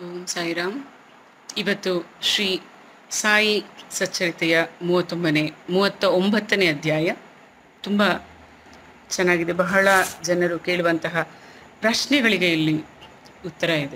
ಓಂ ಸಾಯಿರಾಮ್ ಇವತ್ತು ಶ್ರೀ ಸಾಯಿ ಸಚ್ಚರಿತೆಯ ಮೂವತ್ತೊಂಬನೇ ಮೂವತ್ತ ಒಂಬತ್ತನೇ ಅಧ್ಯಾಯ ತುಂಬ ಚೆನ್ನಾಗಿದೆ ಬಹಳ ಜನರು ಕೇಳುವಂತಹ ಪ್ರಶ್ನೆಗಳಿಗೆ ಇಲ್ಲಿ ಉತ್ತರ ಇದೆ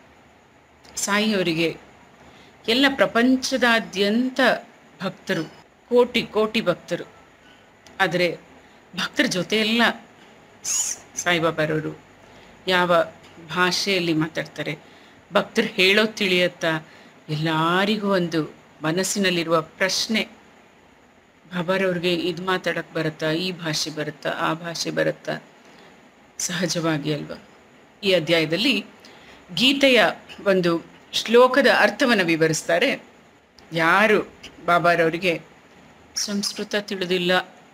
ಸಾಯಿಯವರಿಗೆ ಎಲ್ಲ ಪ್ರಪಂಚದಾದ್ಯಂತ ಭಕ್ತರು ಕೋಟಿ ಕೋಟಿ ಭಕ್ತರು ಆದರೆ ಭಕ್ತರ ಜೊತೆಯೆಲ್ಲ ಸ್- ಸಾಯಿಬಾಬಾರವರು ಯಾವ ಭಾಷೆಯಲ್ಲಿ ಮಾತಾಡ್ತಾರೆ ಭಕ್ತರು ಹೇಳೋದು ತಿಳಿಯತ್ತಾ ಎಲ್ಲರಿಗೂ ಒಂದು ಮನಸ್ಸಿನಲ್ಲಿರುವ ಪ್ರಶ್ನೆ ಬಾಬಾರವ್ರಿಗೆ ಇದು ಮಾತಾಡಕ್ಕೆ ಬರುತ್ತಾ ಈ ಭಾಷೆ ಬರುತ್ತಾ ಆ ಭಾಷೆ ಬರುತ್ತಾ ಸಹಜವಾಗಿ ಅಲ್ವಾ ಈ ಅಧ್ಯಾಯದಲ್ಲಿ ಗೀತೆಯ ಒಂದು ಶ್ಲೋಕದ ಅರ್ಥವನ್ನು ವಿವರಿಸ್ತಾರೆ ಯಾರು ಬಾಬಾರವರಿಗೆ ಸಂಸ್ಕೃತ ತಿಳಿದಿಲ್ಲ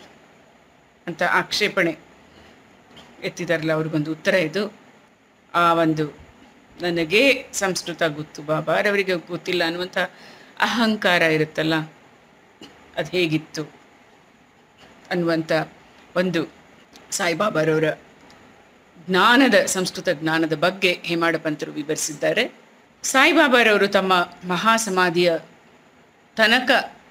ಅಂತ ಆಕ್ಷೇಪಣೆ ಎತ್ತಿದಾರಲ್ಲ ಅವ್ರಿಗೊಂದು ಉತ್ತರ ಇದು ಆ ಒಂದು ನನಗೆ ಸಂಸ್ಕೃತ ಗೊತ್ತು ಬಾಬಾರವರಿಗೆ ಗೊತ್ತಿಲ್ಲ ಅನ್ನುವಂಥ ಅಹಂಕಾರ ಇರುತ್ತಲ್ಲ ಅದು ಹೇಗಿತ್ತು ಅನ್ನುವಂಥ ಒಂದು ಸಾಯಿಬಾಬಾರವರ ಜ್ಞಾನದ ಸಂಸ್ಕೃತ ಜ್ಞಾನದ ಬಗ್ಗೆ ಹೇಮಾಡ ಪಂತರು ವಿವರಿಸಿದ್ದಾರೆ ಸಾಯಿಬಾಬಾರವರು ತಮ್ಮ ಮಹಾಸಮಾಧಿಯ ತನಕ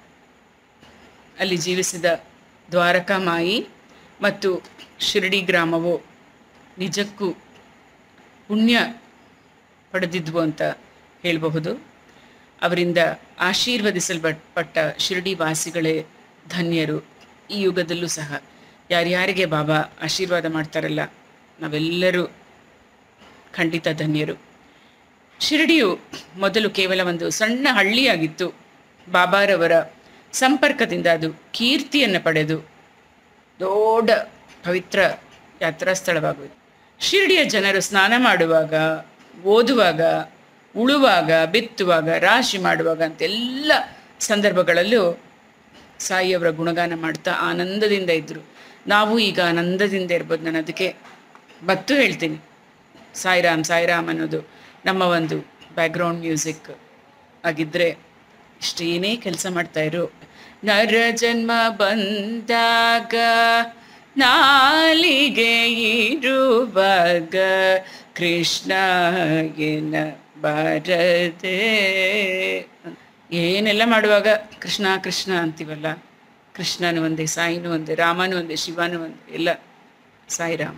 ಅಲ್ಲಿ ಜೀವಿಸಿದ ದ್ವಾರಕಾಮಾಯಿ ಮತ್ತು ಶಿರಡಿ ಗ್ರಾಮವು ನಿಜಕ್ಕೂ ಪುಣ್ಯ ಪಡೆದಿದ್ವು ಅಂತ ಹೇಳಬಹುದು ಅವರಿಂದ ಆಶೀರ್ವದಿಸಲ್ಪಟ್ಟ ಶಿರಡಿ ವಾಸಿಗಳೇ ಧನ್ಯರು ಈ ಯುಗದಲ್ಲೂ ಸಹ ಯಾರ್ಯಾರಿಗೆ ಬಾಬಾ ಆಶೀರ್ವಾದ ಮಾಡ್ತಾರಲ್ಲ ನಾವೆಲ್ಲರೂ ಖಂಡಿತ ಧನ್ಯರು ಶಿರಡಿಯು ಮೊದಲು ಕೇವಲ ಒಂದು ಸಣ್ಣ ಹಳ್ಳಿಯಾಗಿತ್ತು ಬಾಬಾರವರ ಸಂಪರ್ಕದಿಂದ ಅದು ಕೀರ್ತಿಯನ್ನು ಪಡೆದು ದೊಡ್ಡ ಪವಿತ್ರ ಯಾತ್ರಾ ಸ್ಥಳವಾಗುವುದು ಶಿರಡಿಯ ಜನರು ಸ್ನಾನ ಮಾಡುವಾಗ ಓದುವಾಗ ಉಳುವಾಗ ಬಿತ್ತುವಾಗ ರಾಶಿ ಮಾಡುವಾಗ ಅಂತೆಲ್ಲ ಸಂದರ್ಭಗಳಲ್ಲೂ ಸಾಯಿಯವರ ಗುಣಗಾನ ಮಾಡ್ತಾ ಆನಂದದಿಂದ ಇದ್ದರು ನಾವು ಈಗ ಆನಂದದಿಂದ ಇರ್ಬೋದು ನಾನು ಅದಕ್ಕೆ ಮತ್ತು ಹೇಳ್ತೀನಿ ಸಾಯಿರಾಮ್ ಸಾಯಿರಾಮ್ ಅನ್ನೋದು ನಮ್ಮ ಒಂದು ಬ್ಯಾಕ್ಗ್ರೌಂಡ್ ಮ್ಯೂಸಿಕ್ ಆಗಿದ್ದರೆ ಇಷ್ಟೇನೇ ಕೆಲಸ ಮಾಡ್ತಾ ಇರು ನರ ಜನ್ಮ ಬಂದಾಗ ನಾಲಿಗೆ ಇರುವಾಗ ಕೃಷ್ಣ ಏನ ಬಾರದೆ ಏನೆಲ್ಲ ಮಾಡುವಾಗ ಕೃಷ್ಣ ಕೃಷ್ಣ ಅಂತೀವಲ್ಲ ಕೃಷ್ಣನು ಒಂದೇ ಸಾಯಿನೂ ಒಂದೇ ರಾಮನು ಒಂದೇ ಶಿವನು ಒಂದೇ ಎಲ್ಲ ಸಾಯಿರಾಮ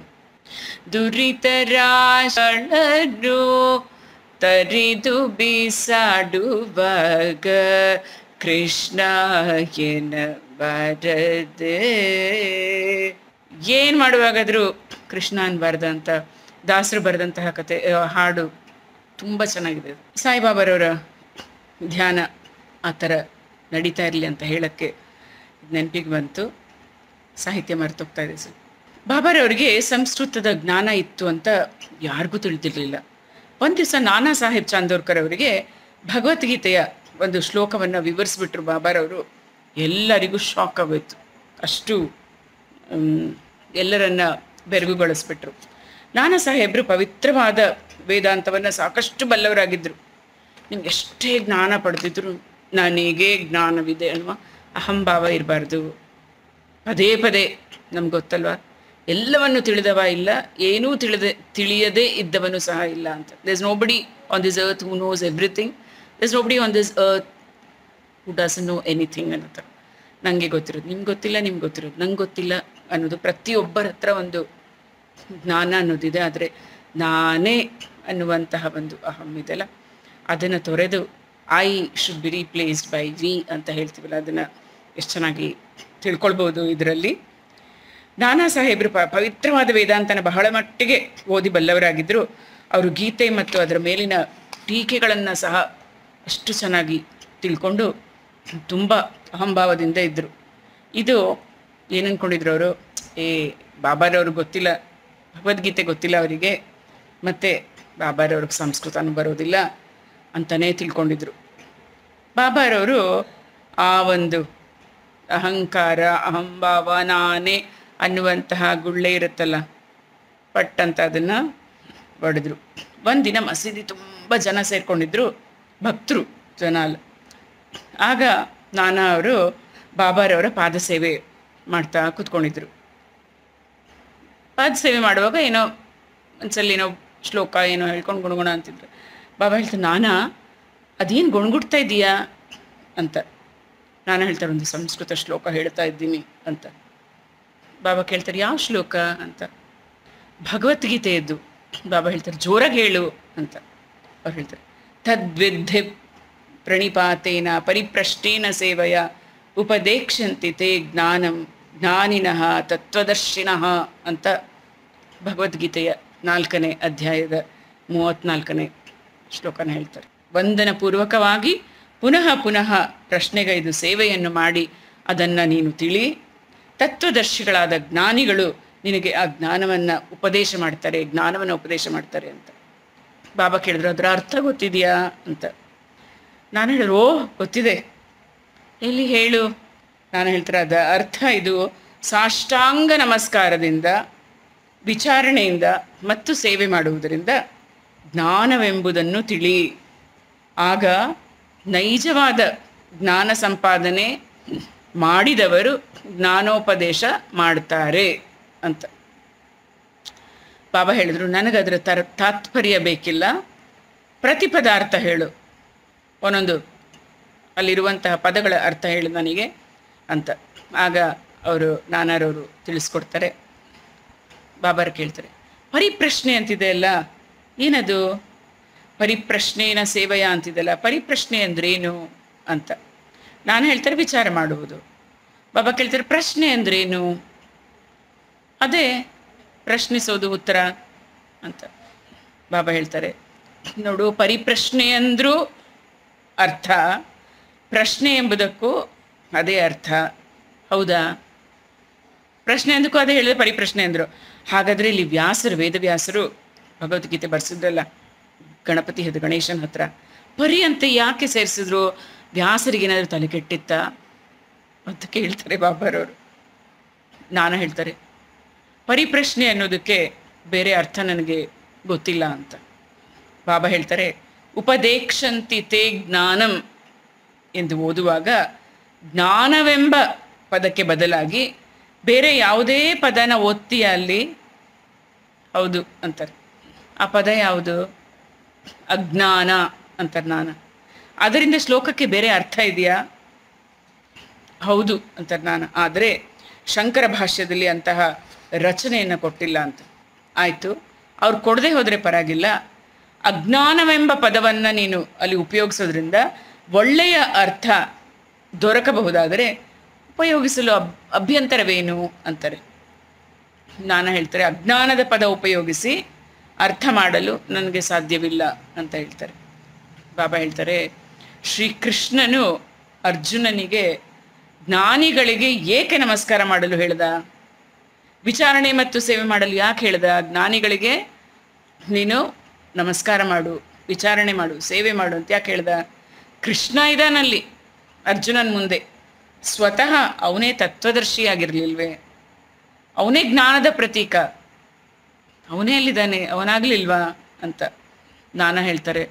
ದುರಿತರಾಶಳರು ತರಿದು ಬೀಸಾಡುವಾಗ ಕೃಷ್ಣ ಏನ ಬಾರದೆ ಏನು ಮಾಡುವಾಗಾದರೂ ಕೃಷ್ಣ ಅನ್ಬಾರ್ದ ಅಂತ ದಾಸರು ಬರೆದಂತಹ ಕತೆ ಆ, ಹಾಡು ತುಂಬ ಚೆನ್ನಾಗಿದೆ ಸಾಯಿಬಾಬಾರವರ ಧ್ಯಾನ ಆ ಥರ ನಡೀತಾ ಇರಲಿ ಅಂತ ಹೇಳೋಕ್ಕೆ ನೆನಪಿಗೆ ಬಂತು ಸಾಹಿತ್ಯ ಮರೆತೋಗ್ತಾ ಇದೆ ಸರ್ ಬಾಬಾರವರಿಗೆ ಸಂಸ್ಕೃತದ ಜ್ಞಾನ ಇತ್ತು ಅಂತ ಯಾರಿಗೂ ತಿಳಿದಿರಲಿಲ್ಲ ಒಂದು ದಿವಸ ನಾನಾ ಸಾಹೇಬ್ ಚಾಂದೋರ್ಕರ್ ಅವರಿಗೆ ಭಗವದ್ಗೀತೆಯ ಒಂದು ಶ್ಲೋಕವನ್ನು ವಿವರಿಸ್ಬಿಟ್ರು ಬಾಬಾರವರು ಎಲ್ಲರಿಗೂ ಶಾಕ್ ಆಗೋಯ್ತು ಅಷ್ಟು ಮ್, ಎಲ್ಲರನ್ನ ಬೆರಗುಗೊಳಿಸ್ಬಿಟ್ರು ನಾನಾ ಸಾಹೇಬರು ಪವಿತ್ರವಾದ ವೇದಾಂತವನ್ನು ಸಾಕಷ್ಟು ಬಲ್ಲವರಾಗಿದ್ದರು ನಿಮ್ಗೆ ಎಷ್ಟೇ ಜ್ಞಾನ ಪಡೆದಿದ್ರು ನನಗೆ ಜ್ಞಾನವಿದೆ ಅನ್ನುವ ಅಹಂಭಾವ ಇರಬಾರ್ದು ಪದೇ ಪದೇ ನಮ್ಗೆ ಗೊತ್ತಲ್ವಾ ಎಲ್ಲವನ್ನು ತಿಳಿದವ ಇಲ್ಲ ಏನೂ ತಿಳಿದೆ ತಿಳಿಯದೇ ಇದ್ದವನು ಸಹ ಇಲ್ಲ ಅಂತ does nobody on this earth who knows everything does nobody on this earth who does know anything ಅನ್ನೋ ನನಗೆ ಗೊತ್ತಿರೋದು ನಿಮ್ಗೆ ಗೊತ್ತಿಲ್ಲ ನಿಮ್ಗೆ ಗೊತ್ತಿರೋದು ನಂಗೆ ಗೊತ್ತಿಲ್ಲ ಅನ್ನೋದು ಪ್ರತಿಯೊಬ್ಬರ ಹತ್ರ ಒಂದು ಜ್ಞಾನ ಅನ್ನೋದಿದೆ ಆದರೆ ನಾನೇ ಅನ್ನುವಂತಹ ಒಂದು ಅಹಂ ಇದೆಲ್ಲ ಅದನ್ನು ತೊರೆದು I should be replaced by we ಅಂತ ಹೇಳ್ತೀವಲ್ಲ ಅದನ್ನು ಎಷ್ಟು ಚೆನ್ನಾಗಿ ತಿಳ್ಕೊಳ್ಬೋದು ಇದರಲ್ಲಿ ನಾನಾ ಸಾಹೇಬರು ಪ ಪವಿತ್ರವಾದ ವೇದಾಂತನ ಬಹಳ ಮಟ್ಟಿಗೆ ಓದಿ ಬಲ್ಲವರಾಗಿದ್ದರು ಅವರು ಗೀತೆ ಮತ್ತು ಅದರ ಮೇಲಿನ ಟೀಕೆಗಳನ್ನು ಸಹ ಅಷ್ಟು ಚೆನ್ನಾಗಿ ತಿಳ್ಕೊಂಡು ತುಂಬ ಅಹಂಭಾವದಿಂದ ಇದ್ದರು ಇದು ಏನು ಅಂದ್ಕೊಂಡಿದ್ರು ಅವರು ಏ ಬಾಬಾರವ್ರಿಗೆ ಗೊತ್ತಿಲ್ಲ ಭಗವದ್ಗೀತೆ ಗೊತ್ತಿಲ್ಲ ಅವರಿಗೆ ಮತ್ತು ಬಾಬಾರವ್ರಿಗೆ ಸಂಸ್ಕೃತನೂ ಬರೋದಿಲ್ಲ ಅಂತಲೇ ತಿಳ್ಕೊಂಡಿದ್ರು ಬಾಬಾರವರು ಆ ಒಂದು ಅಹಂಕಾರ ಅಹಂಭಾವ ನಾನೇ ಅನ್ನುವಂತಹ ಗುಳ್ಳೆ ಇರುತ್ತಲ್ಲ ಪಟ್ ಅಂತ ಅದನ್ನು ಹೊಡೆದ್ರು ಒಂದಿನ ಮಸೀದಿ ತುಂಬ ಜನ ಸೇರ್ಕೊಂಡಿದ್ರು ಭಕ್ತರು ಜನ ಅಲ್ಲ ಆಗ ನಾನಾ ಅವರು ಬಾಬಾರವರ ಪಾದ ಸೇವೆ ಮಾಡ್ತಾ ಕೂತ್ಕೊಂಡಿದ್ರು ಪಾದ ಸೇವೆ ಮಾಡುವಾಗ ಏನೋ ಒಂದ್ಸಲ ಏನೋ ಶ್ಲೋಕ ಏನೋ ಹೇಳ್ಕೊಂಡು ಗುಣಗುಣ ಅಂತಿದ್ರು ಬಾಬಾ ಹೇಳ್ತಾರೆ ನಾನಾ ಅದೇನು ಗೊಣಗುಡ್ತಾ ಇದ್ದೀಯಾ ಅಂತ ನಾನು ಹೇಳ್ತಾರೆ ಒಂದು ಸಂಸ್ಕೃತ ಶ್ಲೋಕ ಹೇಳ್ತಾ ಇದ್ದೀನಿ ಅಂತ ಬಾಬಾ ಕೇಳ್ತಾರೆ ಯಾವ ಶ್ಲೋಕ ಅಂತ ಭಗವದ್ಗೀತೆಯದ್ದು ಬಾಬಾ ಹೇಳ್ತಾರೆ ಜೋರಾಗಿ ಹೇಳು ಅಂತ ಅವ್ರು ಹೇಳ್ತಾರೆ ತದ್ವಿದ್ಧೆ ಪ್ರಣಿಪಾತೇನ ಪರಿಪ್ರಶ್ನೇನ ಸೇವೆಯ ಉಪದೇಕ್ಷಂತಿ ತೇ ಜ್ಞಾನಂ ಜ್ಞಾನಿನಃ ತತ್ವದರ್ಶಿನಃ ಅಂತ ಭಗವದ್ಗೀತೆಯ ನಾಲ್ಕನೇ ಅಧ್ಯಾಯದ ಮೂವತ್ನಾಲ್ಕನೇ ಶ್ಲೋಕನ ಹೇಳ್ತಾರೆ ವಂದನ ಪೂರ್ವಕವಾಗಿ ಪುನಃ ಪುನಃ ಪ್ರಶ್ನೆಗೈದು ಸೇವೆಯನ್ನು ಮಾಡಿ ಅದನ್ನು ನೀನು ತಿಳಿ ತತ್ವದರ್ಶಿಗಳಾದ ಜ್ಞಾನಿಗಳು ನಿನಗೆ ಆ ಜ್ಞಾನವನ್ನು ಉಪದೇಶ ಮಾಡ್ತಾರೆ ಜ್ಞಾನವನ್ನು ಉಪದೇಶ ಮಾಡ್ತಾರೆ ಅಂತ ಬಾಬಾ ಕೇಳಿದ್ರು ಅದರ ಅರ್ಥ ಗೊತ್ತಿದೆಯಾ ಅಂತ ನಾನು ಹೇಳಿದ್ರು ಓ ಗೊತ್ತಿದೆ ಎಲ್ಲಿ ಹೇಳು ನಾನು ಹೇಳ್ತಾರೆ ಅದ ಅರ್ಥ ಇದು ಸಾಷ್ಟಾಂಗ ನಮಸ್ಕಾರದಿಂದ ವಿಚಾರಣೆಯಿಂದ ಮತ್ತು ಸೇವೆ ಮಾಡುವುದರಿಂದ ಜ್ಞಾನವೆಂಬುದನ್ನು ತಿಳಿ ಆಗ ನೈಜವಾದ ಜ್ಞಾನ ಸಂಪಾದನೆ ಮಾಡಿದವರು ಜ್ಞಾನೋಪದೇಶ ಮಾಡ್ತಾರೆ ಅಂತ ಬಾಬಾ ಹೇಳಿದ್ರು ನನಗದರ ತರ ತಾತ್ಪರ್ಯ ಬೇಕಿಲ್ಲ ಪ್ರತಿ ಪದಾರ್ಥ ಹೇಳು ಒಂದೊಂದು ಅಲ್ಲಿರುವಂತಹ ಪದಗಳ ಅರ್ಥ ಹೇಳು ನನಗೆ ಅಂತ ಆಗ ಅವರು ನಾನಾರವರು ತಿಳಿಸ್ಕೊಡ್ತಾರೆ ಬಾಬಾರು ಕೇಳ್ತಾರೆ ಪರಿಪ್ರಶ್ನೆ ಅಂತಿದೆ ಅಲ್ಲ ಏನದು ಪರಿಪ್ರಶ್ನೆನ ಸೇವೆಯ ಅಂತಿದೆಲ್ಲ ಪರಿಪ್ರಶ್ನೆ ಅಂದ್ರೇನು ಅಂತ ನಾನು ಹೇಳ್ತಾರೆ ವಿಚಾರ ಮಾಡುವುದು ಬಾಬಾ ಕೇಳ್ತಾರೆ ಪ್ರಶ್ನೆ ಅಂದ್ರೇನು ಅದೇ ಪ್ರಶ್ನಿಸೋದು ಉತ್ತರ ಅಂತ ಬಾಬಾ ಹೇಳ್ತಾರೆ ನೋಡು ಪರಿಪ್ರಶ್ನೆ ಅಂದರೂ ಅರ್ಥ ಪ್ರಶ್ನೆ ಎಂಬುದಕ್ಕೂ ಅದೇ ಅರ್ಥ ಹೌದಾ ಪ್ರಶ್ನೆ ಅಂದಕ್ಕೂ ಅದೇ ಹೇಳಿದ್ರೆ ಪರಿಪ್ರಶ್ನೆ ಅಂದರು ಹಾಗಾದರೆ ಇಲ್ಲಿ ವ್ಯಾಸರು ವೇದವ್ಯಾಸರು ಭಗವದ್ಗೀತೆ ಬರ್ಸಿದ್ರಲ್ಲ ಗಣಪತಿ ಹತ್ರ ಗಣೇಶನ ಹತ್ರ ಪರಿ ಅಂತ ಯಾಕೆ ಸೇರಿಸಿದ್ರು ವ್ಯಾಸರಿಗೇನಾದರೂ ತಲೆ ಕೆಟ್ಟಿತ್ತ ಅಂತ ಕೇಳ್ತಾರೆ ಬಾಬಾರವರು ನಾನು ಹೇಳ್ತಾರೆ ಪರಿಪ್ರಶ್ನೆ ಅನ್ನೋದಕ್ಕೆ ಬೇರೆ ಅರ್ಥ ನನಗೆ ಗೊತ್ತಿಲ್ಲ ಅಂತ ಬಾಬಾ ಹೇಳ್ತಾರೆ ಉಪದೇಕ್ಷಂತಿ ತೇ ಜ್ಞಾನಂ ಎಂದು ಓದುವಾಗ ಜ್ಞಾನವೆಂಬ ಪದಕ್ಕೆ ಬದಲಾಗಿ ಬೇರೆ ಯಾವುದೇ ಪದನ ಒತ್ತಿಯ ಅಲ್ಲಿ ಹೌದು ಅಂತಾರೆ ಆ ಪದ ಯಾವುದು ಅಜ್ಞಾನ ಅಂತಾರೆ ನಾನು ಅದರಿಂದ ಶ್ಲೋಕಕ್ಕೆ ಬೇರೆ ಅರ್ಥ ಇದೆಯಾ ಹೌದು ಅಂತಾರೆ ನಾನು ಆದರೆ ಶಂಕರ ಭಾಷ್ಯದಲ್ಲಿ ಅಂತಹ ರಚನೆಯನ್ನು ಕೊಟ್ಟಿಲ್ಲ ಅಂತ ಆಯಿತು ಅವ್ರು ಕೊಡದೆ ಹೋದರೆ ಪರವಾಗಿಲ್ಲ ಅಜ್ಞಾನವೆಂಬ ಪದವನ್ನು ನೀನು ಅಲ್ಲಿ ಉಪಯೋಗಿಸೋದ್ರಿಂದ ಒಳ್ಳೆಯ ಅರ್ಥ ದೊರಕಬಹುದಾದರೆ ಉಪಯೋಗಿಸಲು ಅಬ್ ಅಭ್ಯಂತರವೇನು ಅಂತಾರೆ ನಾನು ಹೇಳ್ತಾರೆ ಅಜ್ಞಾನದ ಪದ ಉಪಯೋಗಿಸಿ ಅರ್ಥ ಮಾಡಲು ನನಗೆ ಸಾಧ್ಯವಿಲ್ಲ ಅಂತ ಹೇಳ್ತಾರೆ ಬಾಬಾ ಹೇಳ್ತಾರೆ ಶ್ರೀಕೃಷ್ಣನು ಅರ್ಜುನನಿಗೆ ಜ್ಞಾನಿಗಳಿಗೆ ಏಕೆ ನಮಸ್ಕಾರ ಮಾಡಲು ಹೇಳ್ದ ವಿಚಾರಣೆ ಮತ್ತು ಸೇವೆ ಮಾಡಲು ಯಾಕೆ ಹೇಳ್ದ ಜ್ಞಾನಿಗಳಿಗೆ ನೀನು ನಮಸ್ಕಾರ ಮಾಡು ವಿಚಾರಣೆ ಮಾಡು ಸೇವೆ ಮಾಡು ಅಂತ ಯಾಕೆ ಹೇಳ್ದ ಕೃಷ್ಣ ಇದಾನಲ್ಲಿ ಅರ್ಜುನನ ಮುಂದೆ ಸ್ವತಃ ಅವನೇ ತತ್ವದರ್ಶಿಯಾಗಿರಲಿಲ್ವೇ ಅವನೇ ಜ್ಞಾನದ ಪ್ರತೀಕ ಅವನೇ ಅಲ್ಲಿದ್ದಾನೆ ಅವನಾಗಲಿಲ್ವಾ ಅಂತ ನಾನ ಹೇಳ್ತಾರೆ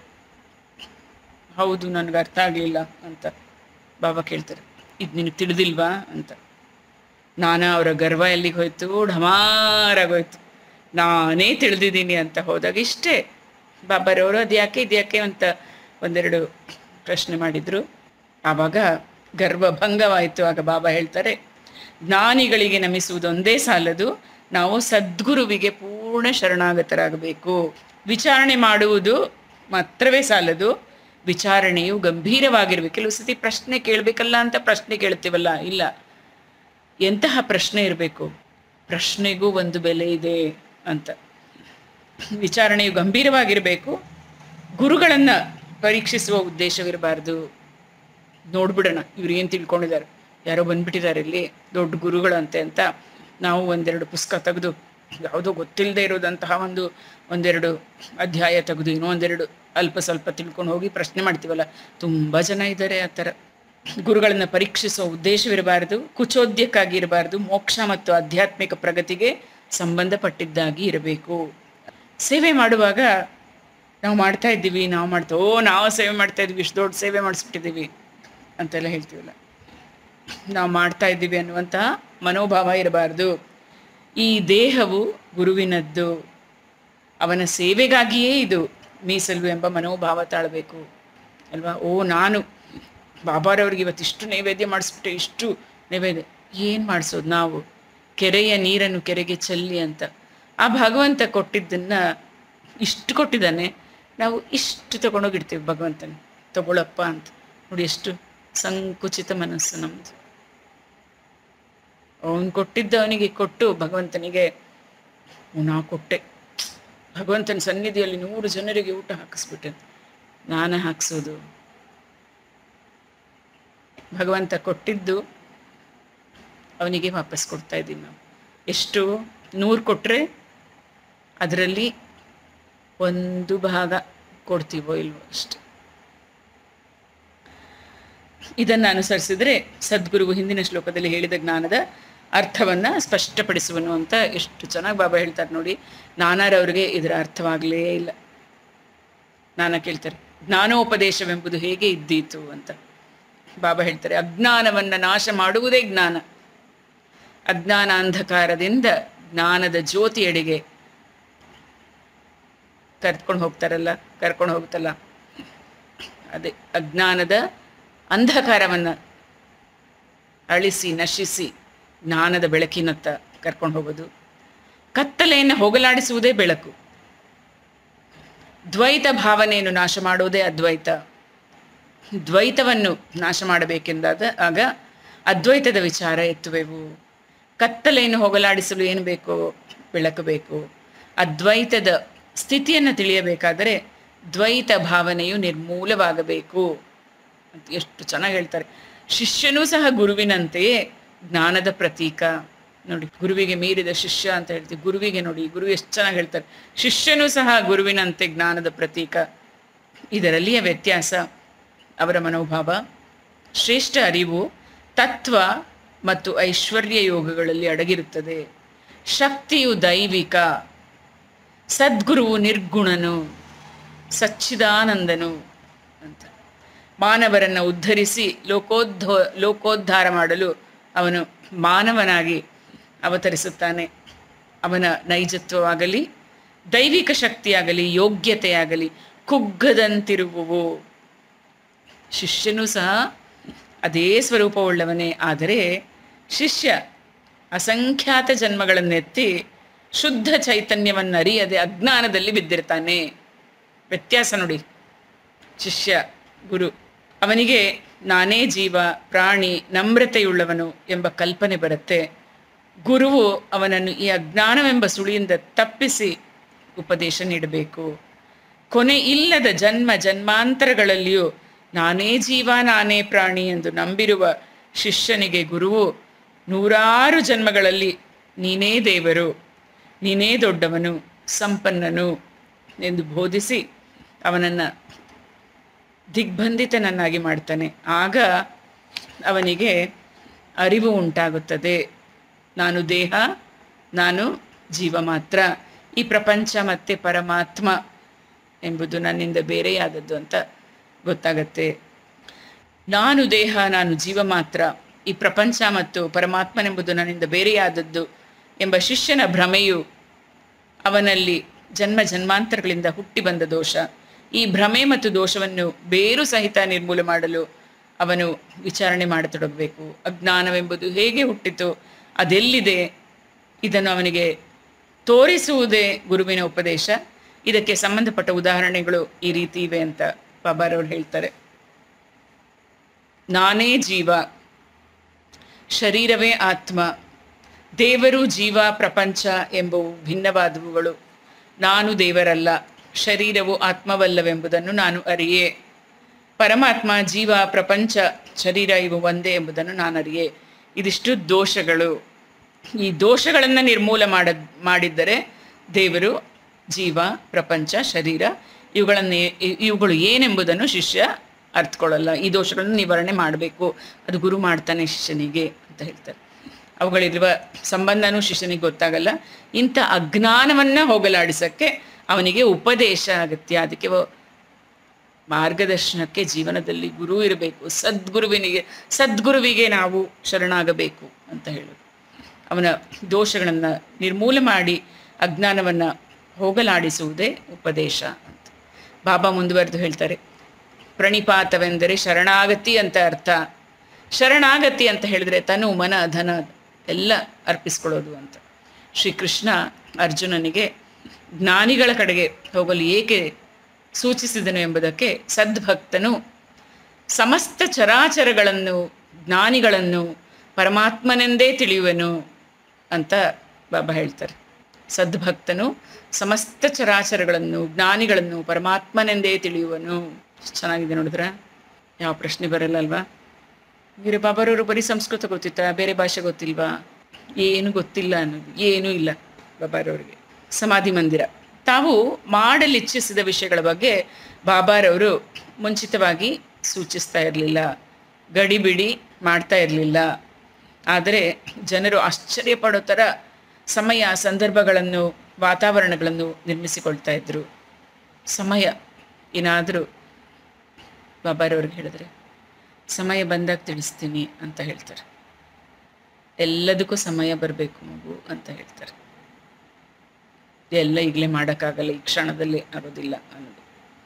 ಹೌದು ನನಗೆ ಅರ್ಥ ಆಗಲಿಲ್ಲ ಅಂತ ಬಾಬಾ ಕೇಳ್ತಾರೆ ಇದು ನಿನಗೆ ತಿಳಿದಿಲ್ವಾ ಅಂತ ನಾನಾ ಅವರ ಗರ್ವ ಎಲ್ಲಿಗೆ ಹೋಯ್ತು ಢಮಾರಾಗೋಯ್ತು ನಾನೇ ತಿಳಿದಿದ್ದೀನಿ ಅಂತ ಹೋದಾಗ ಇಷ್ಟೇ ಬಾಬಾರವರು ಅದು ಯಾಕೆ ಇದು ಯಾಕೆ ಅಂತ ಒಂದೆರಡು ಪ್ರಶ್ನೆ ಮಾಡಿದರು ಆವಾಗ ಗರ್ವಭಂಗವಾಯಿತು ಆಗ ಬಾಬಾ ಹೇಳ್ತಾರೆ ಜ್ಞಾನಿಗಳಿಗೆ ನಮಿಸುವುದೊಂದೇ ಸಾಲದು ನಾವು ಸದ್ಗುರುವಿಗೆ ಪೂರ್ಣ ಶರಣಾಗತರಾಗಬೇಕು ವಿಚಾರಣೆ ಮಾಡುವುದು ಮಾತ್ರವೇ ಸಾಲದು ವಿಚಾರಣೆಯು ಗಂಭೀರವಾಗಿರ್ಬೇಕು ಕೆಲವು ಸತಿ ಪ್ರಶ್ನೆ ಕೇಳಬೇಕಲ್ಲ ಅಂತ ಪ್ರಶ್ನೆ ಕೇಳ್ತೀವಲ್ಲ ಇಲ್ಲ ಎಂತಹ ಪ್ರಶ್ನೆ ಇರಬೇಕು ಪ್ರಶ್ನೆಗೂ ಒಂದು ಬೆಲೆ ಇದೆ ಅಂತ ವಿಚಾರಣೆಯು ಗಂಭೀರವಾಗಿರಬೇಕು ಗುರುಗಳನ್ನು ಪರೀಕ್ಷಿಸುವ ಉದ್ದೇಶವಿರಬಾರ್ದು ನೋಡ್ಬಿಡೋಣ ಇವ್ರು ಏನು ತಿಳ್ಕೊಂಡಿದ್ದಾರೆ ಯಾರೋ ಬಂದ್ಬಿಟ್ಟಿದ್ದಾರೆ ಇಲ್ಲಿ ದೊಡ್ಡ ಗುರುಗಳಂತೆ ಅಂತ ನಾವು ಒಂದೆರಡು ಪುಸ್ತಕ ತೆಗೆದು ಯಾವುದೋ ಗೊತ್ತಿಲ್ಲದೆ ಇರೋದಂತಹ ಒಂದು ಒಂದೆರಡು ಅಧ್ಯಾಯ ತೆಗೆದು ಇನ್ನೂ ಒಂದೆರಡು ಅಲ್ಪ ಸ್ವಲ್ಪ ತಿಳ್ಕೊಂಡು ಹೋಗಿ ಪ್ರಶ್ನೆ ಮಾಡ್ತೀವಲ್ಲ ತುಂಬ ಜನ ಇದ್ದಾರೆ ಆ ಥರ ಗುರುಗಳನ್ನು ಪರೀಕ್ಷಿಸುವ ಉದ್ದೇಶವಿರಬಾರದು ಕುಚೋದ್ಯಕ್ಕಾಗಿ ಇರಬಾರದು ಮೋಕ್ಷ ಮತ್ತು ಆಧ್ಯಾತ್ಮಿಕ ಪ್ರಗತಿಗೆ ಸಂಬಂಧಪಟ್ಟಿದ್ದಾಗಿ ಇರಬೇಕು ಸೇವೆ ಮಾಡುವಾಗ ನಾವು ಮಾಡ್ತಾ ಇದ್ದೀವಿ ನಾವು ಮಾಡ್ತಾ ಓ ನಾವು ಸೇವೆ ಮಾಡ್ತಾ ಇದ್ದೀವಿ ಇಷ್ಟು ದೊಡ್ಡ ಸೇವೆ ಮಾಡಿಸ್ಬಿಟ್ಟಿದ್ದೀವಿ ಅಂತೆಲ್ಲ ಹೇಳ್ತೀವಲ್ಲ ನಾವು ಮಾಡ್ತಾ ಇದ್ದೀವಿ ಅನ್ನುವಂತಹ ಮನೋಭಾವ ಇರಬಾರ್ದು ಈ ದೇಹವು ಗುರುವಿನದ್ದು ಅವನ ಸೇವೆಗಾಗಿಯೇ ಇದು ಮೀಸಲು ಎಂಬ ಮನೋಭಾವ ತಾಳಬೇಕು ಅಲ್ವಾ ಓ ನಾನು ಬಾಬಾರವ್ರಿಗೆ ಇವತ್ತು ಇಷ್ಟು ನೈವೇದ್ಯ ಮಾಡಿಸ್ಬಿಟ್ಟೆ ಇಷ್ಟು ನೈವೇದ್ಯ ಏನು ಮಾಡಿಸೋದು ನಾವು ಕೆರೆಯ ನೀರನ್ನು ಕೆರೆಗೆ ಚೆಲ್ಲಿ ಅಂತ ಆ ಭಗವಂತ ಕೊಟ್ಟಿದ್ದನ್ನು ಇಷ್ಟು ಕೊಟ್ಟಿದ್ದಾನೆ ನಾವು ಇಷ್ಟು ತಗೊಂಡೋಗಿಡ್ತೀವಿ ಭಗವಂತನ ತಗೊಳಪ್ಪ ಅಂತ ನೋಡಿ ಎಷ್ಟು ಸಂಕುಚಿತ ಮನಸ್ಸು ನಮ್ಮದು ಅವನು ಕೊಟ್ಟಿದ್ದ ಅವನಿಗೆ ಕೊಟ್ಟು ಭಗವಂತನಿಗೆ ನಾ ಕೊಟ್ಟೆ ಭಗವಂತನ ಸನ್ನಿಧಿಯಲ್ಲಿ ನೂರು ಜನರಿಗೆ ಊಟ ಹಾಕಿಸ್ಬಿಟ್ಟೆ ನಾನೇ ಹಾಕ್ಸೋದು ಭಗವಂತ ಕೊಟ್ಟಿದ್ದು ಅವನಿಗೆ ವಾಪಸ್ ಕೊಡ್ತಾ ಇದ್ದೀವಿ ನಾವು ಎಷ್ಟು ನೂರು ಕೊಟ್ಟರೆ ಅದರಲ್ಲಿ ಒಂದು ಭಾಗ ಕೊಡ್ತೀವೋ ಇಲ್ವೋ ಅಷ್ಟೆ ಇದನ್ನು ಅನುಸರಿಸಿದ್ರೆ ಸದ್ಗುರುವು ಹಿಂದಿನ ಶ್ಲೋಕದಲ್ಲಿ ಹೇಳಿದ ಜ್ಞಾನದ ಅರ್ಥವನ್ನು ಸ್ಪಷ್ಟಪಡಿಸುವನು ಅಂತ ಎಷ್ಟು ಚೆನ್ನಾಗಿ ಬಾಬಾ ಹೇಳ್ತಾರೆ ನೋಡಿ ನಾನಾರವ್ರಿಗೆ ಇದರ ಅರ್ಥವಾಗಲೇ ಇಲ್ಲ ನಾನ ಕೇಳ್ತಾರೆ ಜ್ಞಾನೋಪದೇಶವೆಂಬುದು ಹೇಗೆ ಇದ್ದೀತು ಅಂತ ಬಾಬಾ ಹೇಳ್ತಾರೆ ಅಜ್ಞಾನವನ್ನು ನಾಶ ಮಾಡುವುದೇ ಜ್ಞಾನ ಅಜ್ಞಾನ ಅಂಧಕಾರದಿಂದ ಜ್ಞಾನದ ಜ್ಯೋತಿಯೆಡೆಗೆ ಕರ್ಕೊಂಡು ಹೋಗ್ತಾರಲ್ಲ ಕರ್ಕೊಂಡು ಹೋಗ್ತಲ್ಲ ಅದೇ ಅಜ್ಞಾನದ ಅಂಧಕಾರವನ್ನು ಅಳಿಸಿ ನಶಿಸಿ ಜ್ಞಾನದ ಬೆಳಕಿನತ್ತ ಕರ್ಕೊಂಡು ಹೋಗೋದು ಕತ್ತಲೆಯನ್ನು ಹೋಗಲಾಡಿಸುವುದೇ ಬೆಳಕು ದ್ವೈತ ಭಾವನೆಯನ್ನು ನಾಶ ಮಾಡುವುದೇ ಅದ್ವೈತ ದ್ವೈತವನ್ನು ನಾಶ ಮಾಡಬೇಕೆಂದಾದ ಆಗ ಅದ್ವೈತದ ವಿಚಾರ ಎತ್ತುವೆವು ಕತ್ತಲೆಯನ್ನು ಹೋಗಲಾಡಿಸಲು ಏನು ಬೇಕೋ ಬೆಳಕು ಬೇಕು ಅದ್ವೈತದ ಸ್ಥಿತಿಯನ್ನು ತಿಳಿಯಬೇಕಾದರೆ ದ್ವೈತ ಭಾವನೆಯು ನಿರ್ಮೂಲವಾಗಬೇಕು ಅಂತ ಎಷ್ಟು ಚೆನ್ನಾಗಿ ಹೇಳ್ತಾರೆ ಶಿಷ್ಯನೂ ಸಹ ಗುರುವಿನಂತೆಯೇ ಜ್ಞಾನದ ಪ್ರತೀಕ ನೋಡಿ ಗುರುವಿಗೆ ಮೀರಿದ ಶಿಷ್ಯ ಅಂತ ಹೇಳ್ತೀವಿ ಗುರುವಿಗೆ ನೋಡಿ ಗುರು ಎಷ್ಟು ಚೆನ್ನಾಗಿ ಹೇಳ್ತಾರೆ ಶಿಷ್ಯನೂ ಸಹ ಗುರುವಿನಂತೆ ಜ್ಞಾನದ ಪ್ರತೀಕ ಇದರಲ್ಲಿಯ ವ್ಯತ್ಯಾಸ ಅವರ ಮನೋಭಾವ ಶ್ರೇಷ್ಠ ಅರಿವು ತತ್ವ ಮತ್ತು ಐಶ್ವರ್ಯ ಯೋಗಗಳಲ್ಲಿ ಅಡಗಿರುತ್ತದೆ ಶಕ್ತಿಯು ದೈವಿಕ ಸದ್ಗುರುವು ನಿರ್ಗುಣನು ಸಚ್ಚಿದಾನಂದನು ಅಂತ ಮಾನವರನ್ನು ಉದ್ಧರಿಸಿ ಲೋಕೋದ್ಧೋ ಲೋಕೋದ್ಧಾರ ಮಾಡಲು ಅವನು ಮಾನವನಾಗಿ ಅವತರಿಸುತ್ತಾನೆ ಅವನ ನೈಜತ್ವವಾಗಲಿ ದೈವಿಕ ಶಕ್ತಿಯಾಗಲಿ ಯೋಗ್ಯತೆಯಾಗಲಿ ಕುಗ್ಗದಂತಿರುವುವು ಶಿಷ್ಯನೂ ಸಹ ಅದೇ ಸ್ವರೂಪವುಳ್ಳವನೇ ಆದರೆ ಶಿಷ್ಯ ಅಸಂಖ್ಯಾತ ಜನ್ಮಗಳನ್ನೆತ್ತಿ ಶುದ್ಧ ಚೈತನ್ಯವನ್ನು ಅರಿಯದೆ ಅಜ್ಞಾನದಲ್ಲಿ ಬಿದ್ದಿರ್ತಾನೆ ವ್ಯತ್ಯಾಸ ನೋಡಿ ಶಿಷ್ಯ ಗುರು ಅವನಿಗೆ ನಾನೇ ಜೀವ ಪ್ರಾಣಿ ನಮ್ರತೆಯುಳ್ಳವನು ಎಂಬ ಕಲ್ಪನೆ ಬರುತ್ತೆ ಗುರುವು ಅವನನ್ನು ಈ ಅಜ್ಞಾನವೆಂಬ ಸುಳಿಯಿಂದ ತಪ್ಪಿಸಿ ಉಪದೇಶ ನೀಡಬೇಕು ಕೊನೆ ಇಲ್ಲದ ಜನ್ಮ ಜನ್ಮಾಂತರಗಳಲ್ಲಿಯೂ ನಾನೇ ಜೀವ ನಾನೇ ಪ್ರಾಣಿ ಎಂದು ನಂಬಿರುವ ಶಿಷ್ಯನಿಗೆ ಗುರುವು ನೂರಾರು ಜನ್ಮಗಳಲ್ಲಿ ನೀನೇ ದೇವರು ನೀನೇ ದೊಡ್ಡವನು ಸಂಪನ್ನನು ಎಂದು ಬೋಧಿಸಿ ಅವನನ್ನು ದಿಗ್ಬಂಧಿತನನ್ನಾಗಿ ಮಾಡ್ತಾನೆ ಆಗ ಅವನಿಗೆ ಅರಿವು ಉಂಟಾಗುತ್ತದೆ ನಾನು ದೇಹ ನಾನು ಜೀವ ಮಾತ್ರ ಈ ಪ್ರಪಂಚ ಮತ್ತು ಪರಮಾತ್ಮ ಎಂಬುದು ನನ್ನಿಂದ ಬೇರೆಯಾದದ್ದು ಅಂತ ಗೊತ್ತಾಗತ್ತೆ ನಾನು ದೇಹ ನಾನು ಜೀವ ಮಾತ್ರ ಈ ಪ್ರಪಂಚ ಮತ್ತು ಪರಮಾತ್ಮನೆಂಬುದು ನನ್ನಿಂದ ಬೇರೆಯಾದದ್ದು ಎಂಬ ಶಿಷ್ಯನ ಭ್ರಮೆಯು ಅವನಲ್ಲಿ ಜನ್ಮ ಜನ್ಮಾಂತರಗಳಿಂದ ಹುಟ್ಟಿ ಬಂದ ದೋಷ ಈ ಭ್ರಮೆ ಮತ್ತು ದೋಷವನ್ನು ಬೇರು ಸಹಿತ ನಿರ್ಮೂಲ ಮಾಡಲು ಅವನು ವಿಚಾರಣೆ ಮಾಡತೊಡಗಬೇಕು ಅಜ್ಞಾನವೆಂಬುದು ಹೇಗೆ ಹುಟ್ಟಿತು ಅದೆಲ್ಲಿದೆ ಇದನ್ನು ಅವನಿಗೆ ತೋರಿಸುವುದೇ ಗುರುವಿನ ಉಪದೇಶ ಇದಕ್ಕೆ ಸಂಬಂಧಪಟ್ಟ ಉದಾಹರಣೆಗಳು ಈ ರೀತಿ ಇವೆ ಅಂತ ಬಾಬಾರವ್ರು ಹೇಳ್ತಾರೆ ನಾನೇ ಜೀವ ಶರೀರವೇ ಆತ್ಮ ದೇವರು ಜೀವ ಪ್ರಪಂಚ ಎಂಬುವು ಭಿನ್ನವಾದವುಗಳು ನಾನು ದೇವರಲ್ಲ ಶರೀರವು ಆತ್ಮವಲ್ಲವೆಂಬುದನ್ನು ನಾನು ಅರಿಯೇ ಪರಮಾತ್ಮ ಜೀವ ಪ್ರಪಂಚ ಶರೀರ ಇವು ಒಂದೇ ಎಂಬುದನ್ನು ನಾನು ಅರಿಯೇ ಇದಿಷ್ಟು ದೋಷಗಳು ಈ ದೋಷಗಳನ್ನು ನಿರ್ಮೂಲ ಮಾಡ ಮಾಡಿದ್ದರೆ ದೇವರು ಜೀವ ಪ್ರಪಂಚ ಶರೀರ ಇವುಗಳನ್ನು ಇವುಗಳು ಏನೆಂಬುದನ್ನು ಶಿಷ್ಯ ಅರ್ಥಕೊಳ್ಳಲ್ಲ ಈ ದೋಷಗಳನ್ನು ನಿವಾರಣೆ ಮಾಡಬೇಕು ಅದು ಗುರು ಮಾಡ್ತಾನೆ ಶಿಷ್ಯನಿಗೆ ಅಂತ ಹೇಳ್ತಾರೆ ಅವುಗಳಿರುವ ಸಂಬಂಧನೂ ಶಿಷ್ಯನಿಗೆ ಗೊತ್ತಾಗಲ್ಲ ಇಂಥ ಅಜ್ಞಾನವನ್ನು ಹೋಗಲಾಡಿಸೋಕ್ಕೆ ಅವನಿಗೆ ಉಪದೇಶ ಅಗತ್ಯ ಅದಕ್ಕೆ ವ- ಮಾರ್ಗದರ್ಶನಕ್ಕೆ ಜೀವನದಲ್ಲಿ ಗುರು ಇರಬೇಕು ಸದ್ಗುರುವಿನಿಗೆ ಸದ್ಗುರುವಿಗೆ ನಾವು ಶರಣಾಗಬೇಕು ಅಂತ ಹೇಳೋದು ಅವನ ದೋಷಗಳನ್ನು ನಿರ್ಮೂಲ ಮಾಡಿ ಅಜ್ಞಾನವನ್ನು ಹೋಗಲಾಡಿಸುವುದೇ ಉಪದೇಶ ಅಂತ ಬಾಬಾ ಮುಂದುವರೆದು ಹೇಳ್ತಾರೆ ಪ್ರಣಿಪಾತವೆಂದರೆ ಶರಣಾಗತಿ ಅಂತ ಅರ್ಥ ಶರಣಾಗತಿ ಅಂತ ಹೇಳಿದ್ರೆ ತನು ಮನ ಧನ ಎಲ್ಲ ಅರ್ಪಿಸ್ಕೊಳ್ಳೋದು ಅಂತ ಶ್ರೀಕೃಷ್ಣ ಅರ್ಜುನನಿಗೆ ಜ್ಞಾನಿಗಳ ಕಡೆಗೆ ಹೋಗಲು ಏಕೆ ಸೂಚಿಸಿದನು ಎಂಬುದಕ್ಕೆ ಸದ್ಭಕ್ತನು ಸಮಸ್ತ ಚರಾಚರಗಳನ್ನು ಜ್ಞಾನಿಗಳನ್ನು ಪರಮಾತ್ಮನೆಂದೇ ತಿಳಿಯುವನು ಅಂತ ಬಾಬಾ ಹೇಳ್ತಾರೆ ಸದ್ಭಕ್ತನು ಸಮಸ್ತ ಚರಾಚರಗಳನ್ನು ಜ್ಞಾನಿಗಳನ್ನು ಪರಮಾತ್ಮನೆಂದೇ ತಿಳಿಯುವನು ಎಷ್ಟ್ ಚೆನ್ನಾಗಿದೆ ನೋಡಿದ್ರ ಯಾವ ಪ್ರಶ್ನೆ ಬರಲ್ಲ ಅಲ್ವಾ ಬೇರೆ ಬಾಬಾರವರು ಬರೀ ಸಂಸ್ಕೃತ ಗೊತ್ತಿತ್ತಾ ಬೇರೆ ಭಾಷೆ ಗೊತ್ತಿಲ್ವಾ ಏನು ಗೊತ್ತಿಲ್ಲ ಅನ್ನೋದು ಏನೂ ಇಲ್ಲ ಬಾಬಾರವರಿಗೆ ಸಮಾಧಿ ಮಂದಿರ ತಾವು ಮಾಡಲಿಚ್ಛಿಸಿದ ವಿಷಯಗಳ ಬಗ್ಗೆ ಬಾಬಾರವರು ಮುಂಚಿತವಾಗಿ ಸೂಚಿಸ್ತಾ ಇರಲಿಲ್ಲ ಗಡಿಬಿಡಿ ಮಾಡ್ತಾ ಇರಲಿಲ್ಲ ಆದರೆ ಜನರು ಆಶ್ಚರ್ಯ ಪಡೋ ಥರ ಸಮಯ ಸಂದರ್ಭಗಳನ್ನು ವಾತಾವರಣಗಳನ್ನು ನಿರ್ಮಿಸಿಕೊಳ್ತಾ ಇದ್ರು ಸಮಯ ಏನಾದರೂ ಬಾಬಾರವ್ರಿಗೆ ಹೇಳಿದ್ರೆ ಸಮಯ ಬಂದಾಗ ತಿಳಿಸ್ತೀನಿ ಅಂತ ಹೇಳ್ತಾರೆ ಎಲ್ಲದಕ್ಕೂ ಸಮಯ ಬರಬೇಕು ಮಗು ಅಂತ ಹೇಳ್ತಾರೆ ಎಲ್ಲ ಈಗಲೇ ಮಾಡೋಕ್ಕಾಗಲ್ಲ ಈ ಕ್ಷಣದಲ್ಲಿ ಆಗೋದಿಲ್ಲ ಅನ್ನೋದು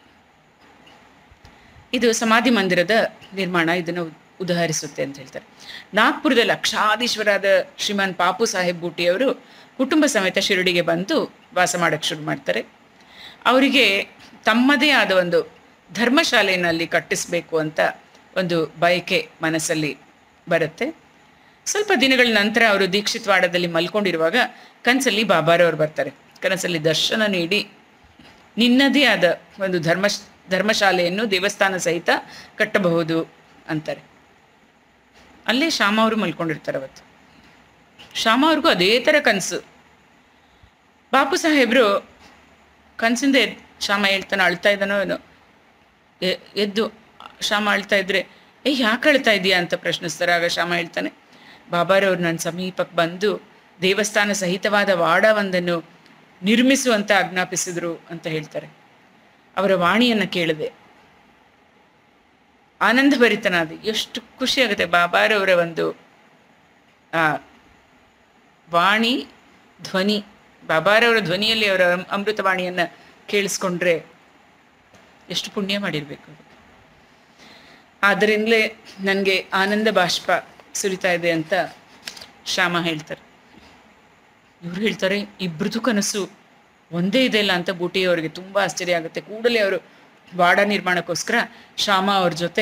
ಇದು ಸಮಾಧಿ ಮಂದಿರದ ನಿರ್ಮಾಣ ಇದನ್ನು ಉದಾಹರಿಸುತ್ತೆ ಅಂತ ಹೇಳ್ತಾರೆ ನಾಗ್ಪುರದ ಲಕ್ಷಾಧೀಶ್ವರಾದ ಶ್ರೀಮಾನ್ ಪಾಪು ಸಾಹೇಬ್ ಬೂಟಿಯವರು ಕುಟುಂಬ ಸಮೇತ ಶಿರಡಿಗೆ ಬಂದು ವಾಸ ಮಾಡೋಕ್ಕೆ ಶುರು ಮಾಡ್ತಾರೆ ಅವರಿಗೆ ತಮ್ಮದೇ ಆದ ಒಂದು ಧರ್ಮಶಾಲೆಯಲ್ಲಿ ಕಟ್ಟಿಸಬೇಕು ಅಂತ ಒಂದು ಬಯಕೆ ಮನಸ್ಸಲ್ಲಿ ಬರುತ್ತೆ ಸ್ವಲ್ಪ ದಿನಗಳ ನಂತರ ಅವರು ದೀಕ್ಷಿತವಾಡದಲ್ಲಿ ಮಲ್ಕೊಂಡಿರುವಾಗ ಕನಸಲ್ಲಿ ಬಾಬಾರವ್ರು ಬರ್ತಾರೆ ಕನಸಲ್ಲಿ ದರ್ಶನ ನೀಡಿ ನಿನ್ನದೇ ಆದ ಒಂದು ಧರ್ಮ ಧರ್ಮಶಾಲೆಯನ್ನು ದೇವಸ್ಥಾನ ಸಹಿತ ಕಟ್ಟಬಹುದು ಅಂತಾರೆ ಅಲ್ಲೇ ಶ್ಯಾಮ ಅವರು ಮಲ್ಕೊಂಡಿರ್ತಾರೆ ಅವತ್ತು ಶ್ಯಾಮ ಅವ್ರಿಗೂ ಅದೇ ಥರ ಕನಸು ಬಾಪು ಸಾಹೇಬರು ಕನಸಿಂದ ಎದ್ ಶ್ಯಾಮ ಹೇಳ್ತಾನೆ ಅಳ್ತಾ ಇದ್ದಾನೋ ಏನೋ ಎ- ಎದ್ದು ಶ್ಯಾಮ ಅಳ್ತಾ ಇದ್ರೆ ಏ ಯಾಕೆ ಅಳ್ತಾ ಇದೀಯಾ ಅಂತ ಪ್ರಶ್ನಿಸ್ತಾರೆ ಆಗ ಶ್ಯಾಮ ಹೇಳ್ತಾನೆ ಬಾಬಾರವ್ರು ನನ್ನ ಸಮೀಪಕ್ಕೆ ಬಂದು ದೇವಸ್ಥಾನ ಸಹಿತವಾದ ವಾಡವೊಂದನ್ನು ನಿರ್ಮಿಸುವಂತ ಆಜ್ಞಾಪಿಸಿದ್ರು ಅಂತ ಹೇಳ್ತಾರೆ ಅವರ ವಾಣಿಯನ್ನು ಕೇಳಿದೆ ಆನಂದಭರಿತನಾದ ಎಷ್ಟು ಖುಷಿ ಆಗುತ್ತೆ ಬಾಬಾರವರ ಒಂದು ಆ ವಾಣಿ ಧ್ವನಿ ಬಾಬಾರವರ ಧ್ವನಿಯಲ್ಲಿ ಅವರ ಅಮ್- ಅಮೃತವಾಣಿಯನ್ನು ಕೇಳಿಸ್ಕೊಂಡ್ರೆ ಎಷ್ಟು ಪುಣ್ಯ ಮಾಡಿರಬೇಕು ಆದ್ದರಿಂದಲೇ ನನಗೆ ಆನಂದ ಬಾಷ್ಪ ಸುರಿತಾ ಇದೆ ಅಂತ ಶ್ಯಾಮ ಹೇಳ್ತಾರೆ ಇವ್ರು ಹೇಳ್ತಾರೆ ಇಬ್ರದ್ದು ಕನಸು ಒಂದೇ ಇದೆ ಇಲ್ಲ ಅಂತ ಬೂಟಿ ಅವರಿಗೆ ತುಂಬ ಆಶ್ಚರ್ಯ ಆಗುತ್ತೆ ಕೂಡಲೇ ಅವರು ವಾಡ ನಿರ್ಮಾಣಕ್ಕೋಸ್ಕರ ಶ್ಯಾಮ ಅವ್ರ ಜೊತೆ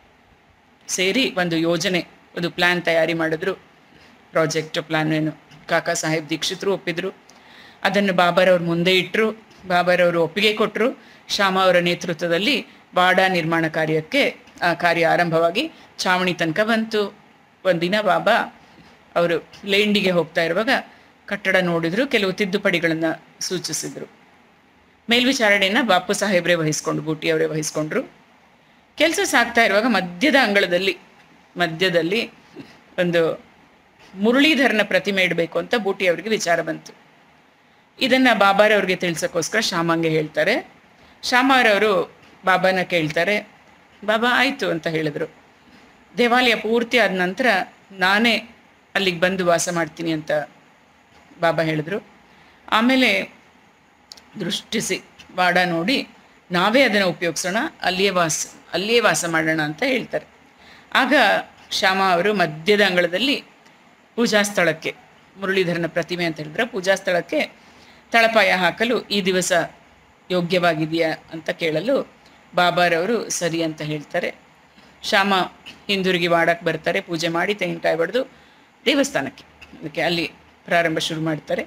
ಸೇರಿ ಒಂದು ಯೋಜನೆ ಒಂದು ಪ್ಲ್ಯಾನ್ ತಯಾರಿ ಮಾಡಿದ್ರು ಪ್ರಾಜೆಕ್ಟ್ ಪ್ಲ್ಯಾನ್ ಏನು ಕಾಕಾ ಸಾಹೇಬ್ ದೀಕ್ಷಿತರು ಒಪ್ಪಿದ್ರು ಅದನ್ನು ಬಾಬಾರವ್ರ ಮುಂದೆ ಇಟ್ಟರು ಬಾಬಾರವರು ಒಪ್ಪಿಗೆ ಕೊಟ್ಟರು ಶ್ಯಾಮ ಅವರ ನೇತೃತ್ವದಲ್ಲಿ ವಾಡ ನಿರ್ಮಾಣ ಕಾರ್ಯಕ್ಕೆ ಆ ಕಾರ್ಯ ಆರಂಭವಾಗಿ ಚಾವಣಿ ತನಕ ಬಂತು ಒಂದಿನ ಬಾಬಾ ಅವರು ಲೇಂಡಿಗೆ ಹೋಗ್ತಾ ಇರುವಾಗ ಕಟ್ಟಡ ನೋಡಿದ್ರು ಕೆಲವು ತಿದ್ದುಪಡಿಗಳನ್ನು ಸೂಚಿಸಿದ್ರು ಮೇಲ್ವಿಚಾರಣೆಯನ್ನ ಬಾಪು ಸಾಹೇಬ್ರೆ ವಹಿಸ್ಕೊಂಡು ಬೂಟಿ ಅವರೇ ವಹಿಸ್ಕೊಂಡ್ರು ಕೆಲಸ ಸಾಗ್ತಾ ಇರುವಾಗ ಮಧ್ಯದ ಅಂಗಳದಲ್ಲಿ ಮಧ್ಯದಲ್ಲಿ ಒಂದು ಮುರಳೀಧರನ ಪ್ರತಿಮೆ ಇಡಬೇಕು ಅಂತ ಬೂಟಿ ಅವರಿಗೆ ವಿಚಾರ ಬಂತು ಇದನ್ನ ಬಾಬಾರವ್ರಿಗೆ ತಿಳಿಸೋಕ್ಕೋಸ್ಕರ ಶ್ಯಾಮಂಗೆ ಹೇಳ್ತಾರೆ ಶ್ಯಾಮಾರವರು ಬಾಬಾನ ಕೇಳ್ತಾರೆ ಬಾಬಾ ಆಯಿತು ಅಂತ ಹೇಳಿದ್ರು ದೇವಾಲಯ ಪೂರ್ತಿ ಆದ ನಂತರ ನಾನೇ ಅಲ್ಲಿಗೆ ಬಂದು ವಾಸ ಮಾಡ್ತೀನಿ ಅಂತ ಬಾಬಾ ಹೇಳಿದ್ರು ಆಮೇಲೆ ದೃಷ್ಟಿಸಿ ವಾಡ ನೋಡಿ ನಾವೇ ಅದನ್ನು ಉಪಯೋಗಿಸೋಣ ಅಲ್ಲಿಯೇ ವಾಸ ಅಲ್ಲಿಯೇ ವಾಸ ಮಾಡೋಣ ಅಂತ ಹೇಳ್ತಾರೆ ಆಗ ಶ್ಯಾಮ ಅವರು ಮಧ್ಯದ ಅಂಗಳದಲ್ಲಿ ಪೂಜಾ ಸ್ಥಳಕ್ಕೆ ಮುರಳೀಧರನ ಪ್ರತಿಮೆ ಅಂತ ಹೇಳಿದ್ರೆ ಪೂಜಾ ಸ್ಥಳಕ್ಕೆ ತಳಪಾಯ ಹಾಕಲು ಈ ದಿವಸ ಯೋಗ್ಯವಾಗಿದೆಯಾ ಅಂತ ಕೇಳಲು ಬಾಬಾರವರು ಸರಿ ಅಂತ ಹೇಳ್ತಾರೆ ಶ್ಯಾಮ ಹಿಂದಿರುಗಿ ವಾಡಕ್ಕೆ ಬರ್ತಾರೆ ಪೂಜೆ ಮಾಡಿ ತೆಂಗಿನಕಾಯಿ ಬಡ್ದು ದೇವಸ್ಥಾನಕ್ಕೆ ಅದಕ್ಕೆ ಅಲ್ಲಿ ಪ್ರಾರಂಭ ಶುರು ಮಾಡ್ತಾರೆ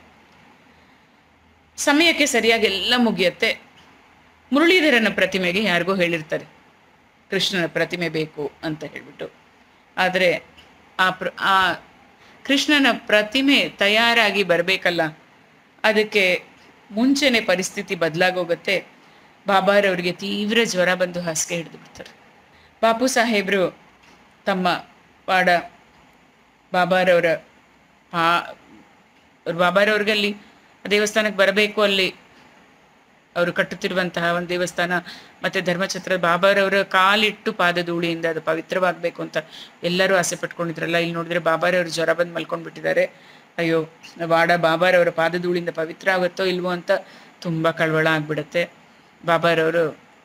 ಸಮಯಕ್ಕೆ ಸರಿಯಾಗಿ ಎಲ್ಲ ಮುಗಿಯತ್ತೆ ಮುರಳೀಧರನ ಪ್ರತಿಮೆಗೆ ಯಾರಿಗೋ ಹೇಳಿರ್ತಾರೆ ಕೃಷ್ಣನ ಪ್ರತಿಮೆ ಬೇಕು ಅಂತ ಹೇಳ್ಬಿಟ್ಟು ಆದರೆ ಆ ಪ್ರ ಆ ಕೃಷ್ಣನ ಪ್ರತಿಮೆ ತಯಾರಾಗಿ ಬರಬೇಕಲ್ಲ ಅದಕ್ಕೆ ಮುಂಚೆನೆ ಪರಿಸ್ಥಿತಿ ಬದಲಾಗೋಗುತ್ತೆ ಬಾಬಾರವರಿಗೆ ತೀವ್ರ ಜ್ವರ ಬಂದು ಹಾಸಿಗೆ ಹಿಡಿದು ಬಿಡ್ತಾರೆ ಬಾಪು ಸಾಹೇಬರು ತಮ್ಮ ವಾಡ ಬಾಬಾರವರ ಪಾ ಬಾಬಾರವ್ರಿಗೆ ಅಲ್ಲಿ ದೇವಸ್ಥಾನಕ್ಕೆ ಬರಬೇಕು ಅಲ್ಲಿ ಅವರು ಕಟ್ಟುತ್ತಿರುವಂತಹ ಒಂದು ದೇವಸ್ಥಾನ ಮತ್ತೆ ಧರ್ಮಛತ್ರ ಬಾಬಾರವರ ಕಾಲಿಟ್ಟು ಪಾದಧೂಳಿಯಿಂದ ಅದು ಪವಿತ್ರವಾಗಬೇಕು ಅಂತ ಎಲ್ಲರೂ ಆಸೆ ಪಟ್ಕೊಂಡಿದ್ರಲ್ಲ ಇಲ್ಲಿ ನೋಡಿದ್ರೆ ಬಾಬಾರವರು ಜ್ವರ ಬಂದು ಮಲ್ಕೊಂಡ್ಬಿಟ್ಟಿದ್ದಾರೆ ಅಯ್ಯೋ ವಾಡ ಬಾಬಾರವರ ಪಾದಧೂಳಿಂದ ಪವಿತ್ರ ಆಗುತ್ತೋ ಇಲ್ವೋ ಅಂತ ತುಂಬ ಕಳವಳ ಆಗ್ಬಿಡುತ್ತೆ ಬಾಬಾರವರು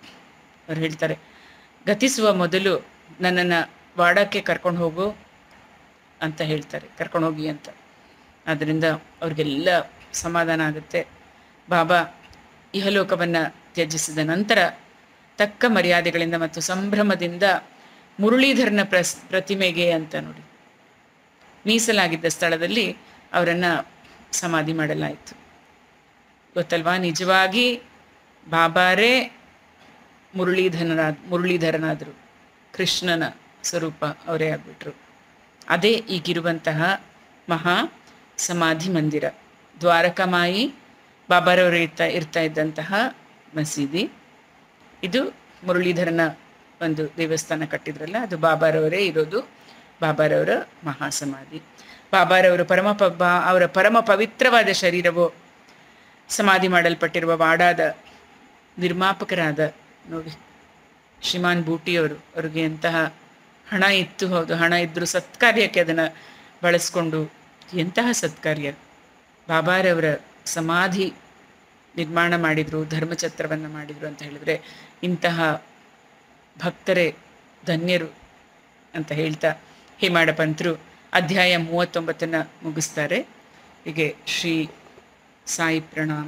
ಅವ್ರು ಹೇಳ್ತಾರೆ ಗತಿಸುವ ಮೊದಲು ನನ್ನನ್ನು ವಾಡಕ್ಕೆ ಕರ್ಕೊಂಡು ಹೋಗು ಅಂತ ಹೇಳ್ತಾರೆ ಕರ್ಕೊಂಡು ಹೋಗಿ ಅಂತ ಆದ್ದರಿಂದ ಅವ್ರಿಗೆಲ್ಲ ಸಮಾಧಾನ ಆಗುತ್ತೆ ಬಾಬಾ ಇಹಲೋಕವನ್ನು ತ್ಯಜಿಸಿದ ನಂತರ ತಕ್ಕ ಮರ್ಯಾದೆಗಳಿಂದ ಮತ್ತು ಸಂಭ್ರಮದಿಂದ ಮುರಳೀಧರನ ಪ್ರಸ್ ಪ್ರತಿಮೆಗೆ ಅಂತ ನೋಡಿ ಮೀಸಲಾಗಿದ್ದ ಸ್ಥಳದಲ್ಲಿ ಅವರನ್ನು ಸಮಾಧಿ ಮಾಡಲಾಯಿತು ಗೊತ್ತಲ್ವಾ ನಿಜವಾಗಿ ಬಾಬಾರೇ ಮುರಳೀಧರನಾದ ಮುರಳೀಧರನಾದರು ಕೃಷ್ಣನ ಸ್ವರೂಪ ಅವರೇ ಆಗ್ಬಿಟ್ರು ಅದೇ ಈಗಿರುವಂತಹ ಮಹಾ ಸಮಾಧಿ ಮಂದಿರ ದ್ವಾರಕಮಾಯಿ ಬಾಬಾರವರು ಇರ್ತಾ ಇರ್ತಾ ಇದ್ದಂತಹ ಮಸೀದಿ ಇದು ಮುರಳೀಧರನ ಒಂದು ದೇವಸ್ಥಾನ ಕಟ್ಟಿದ್ರಲ್ಲ ಅದು ಬಾಬಾರವರೇ ಇರೋದು ಬಾಬಾರವರ ಮಹಾಸಮಾಧಿ ಬಾಬಾರವರು ಪರಮ ಪ ಬಾ ಅವರ ಪರಮ ಪವಿತ್ರವಾದ ಶರೀರವು ಸಮಾಧಿ ಮಾಡಲ್ಪಟ್ಟಿರುವ ವಾಡಾದ ನಿರ್ಮಾಪಕರಾದ ನೋಡಿ ಶ್ರೀಮಾನ್ ಬೂಟಿಯವರು ಅವ್ರಿಗೆ ಎಂತಹ ಹಣ ಇತ್ತು ಹೌದು ಹಣ ಇದ್ದರೂ ಸತ್ಕಾರ್ಯಕ್ಕೆ ಅದನ್ನು ಬಳಸ್ಕೊಂಡು ಎಂತಹ ಸತ್ಕಾರ್ಯ ಬಾಬಾರವರ ಸಮಾಧಿ ನಿರ್ಮಾಣ ಮಾಡಿದರು ಧರ್ಮಛತ್ರವನ್ನು ಮಾಡಿದರು ಅಂತ ಹೇಳಿದರೆ ಇಂತಹ ಭಕ್ತರೇ ಧನ್ಯರು ಅಂತ ಹೇಳ್ತಾ ಹೇಮಾಡ ಪಂತರು ಅಧ್ಯಾಯ ಮೂವತ್ತೊಂಬತ್ತನ್ನು ಮುಗಿಸ್ತಾರೆ ಹೀಗೆ ಶ್ರೀ ಸಾಯಿ ಪ್ರಣಾಮ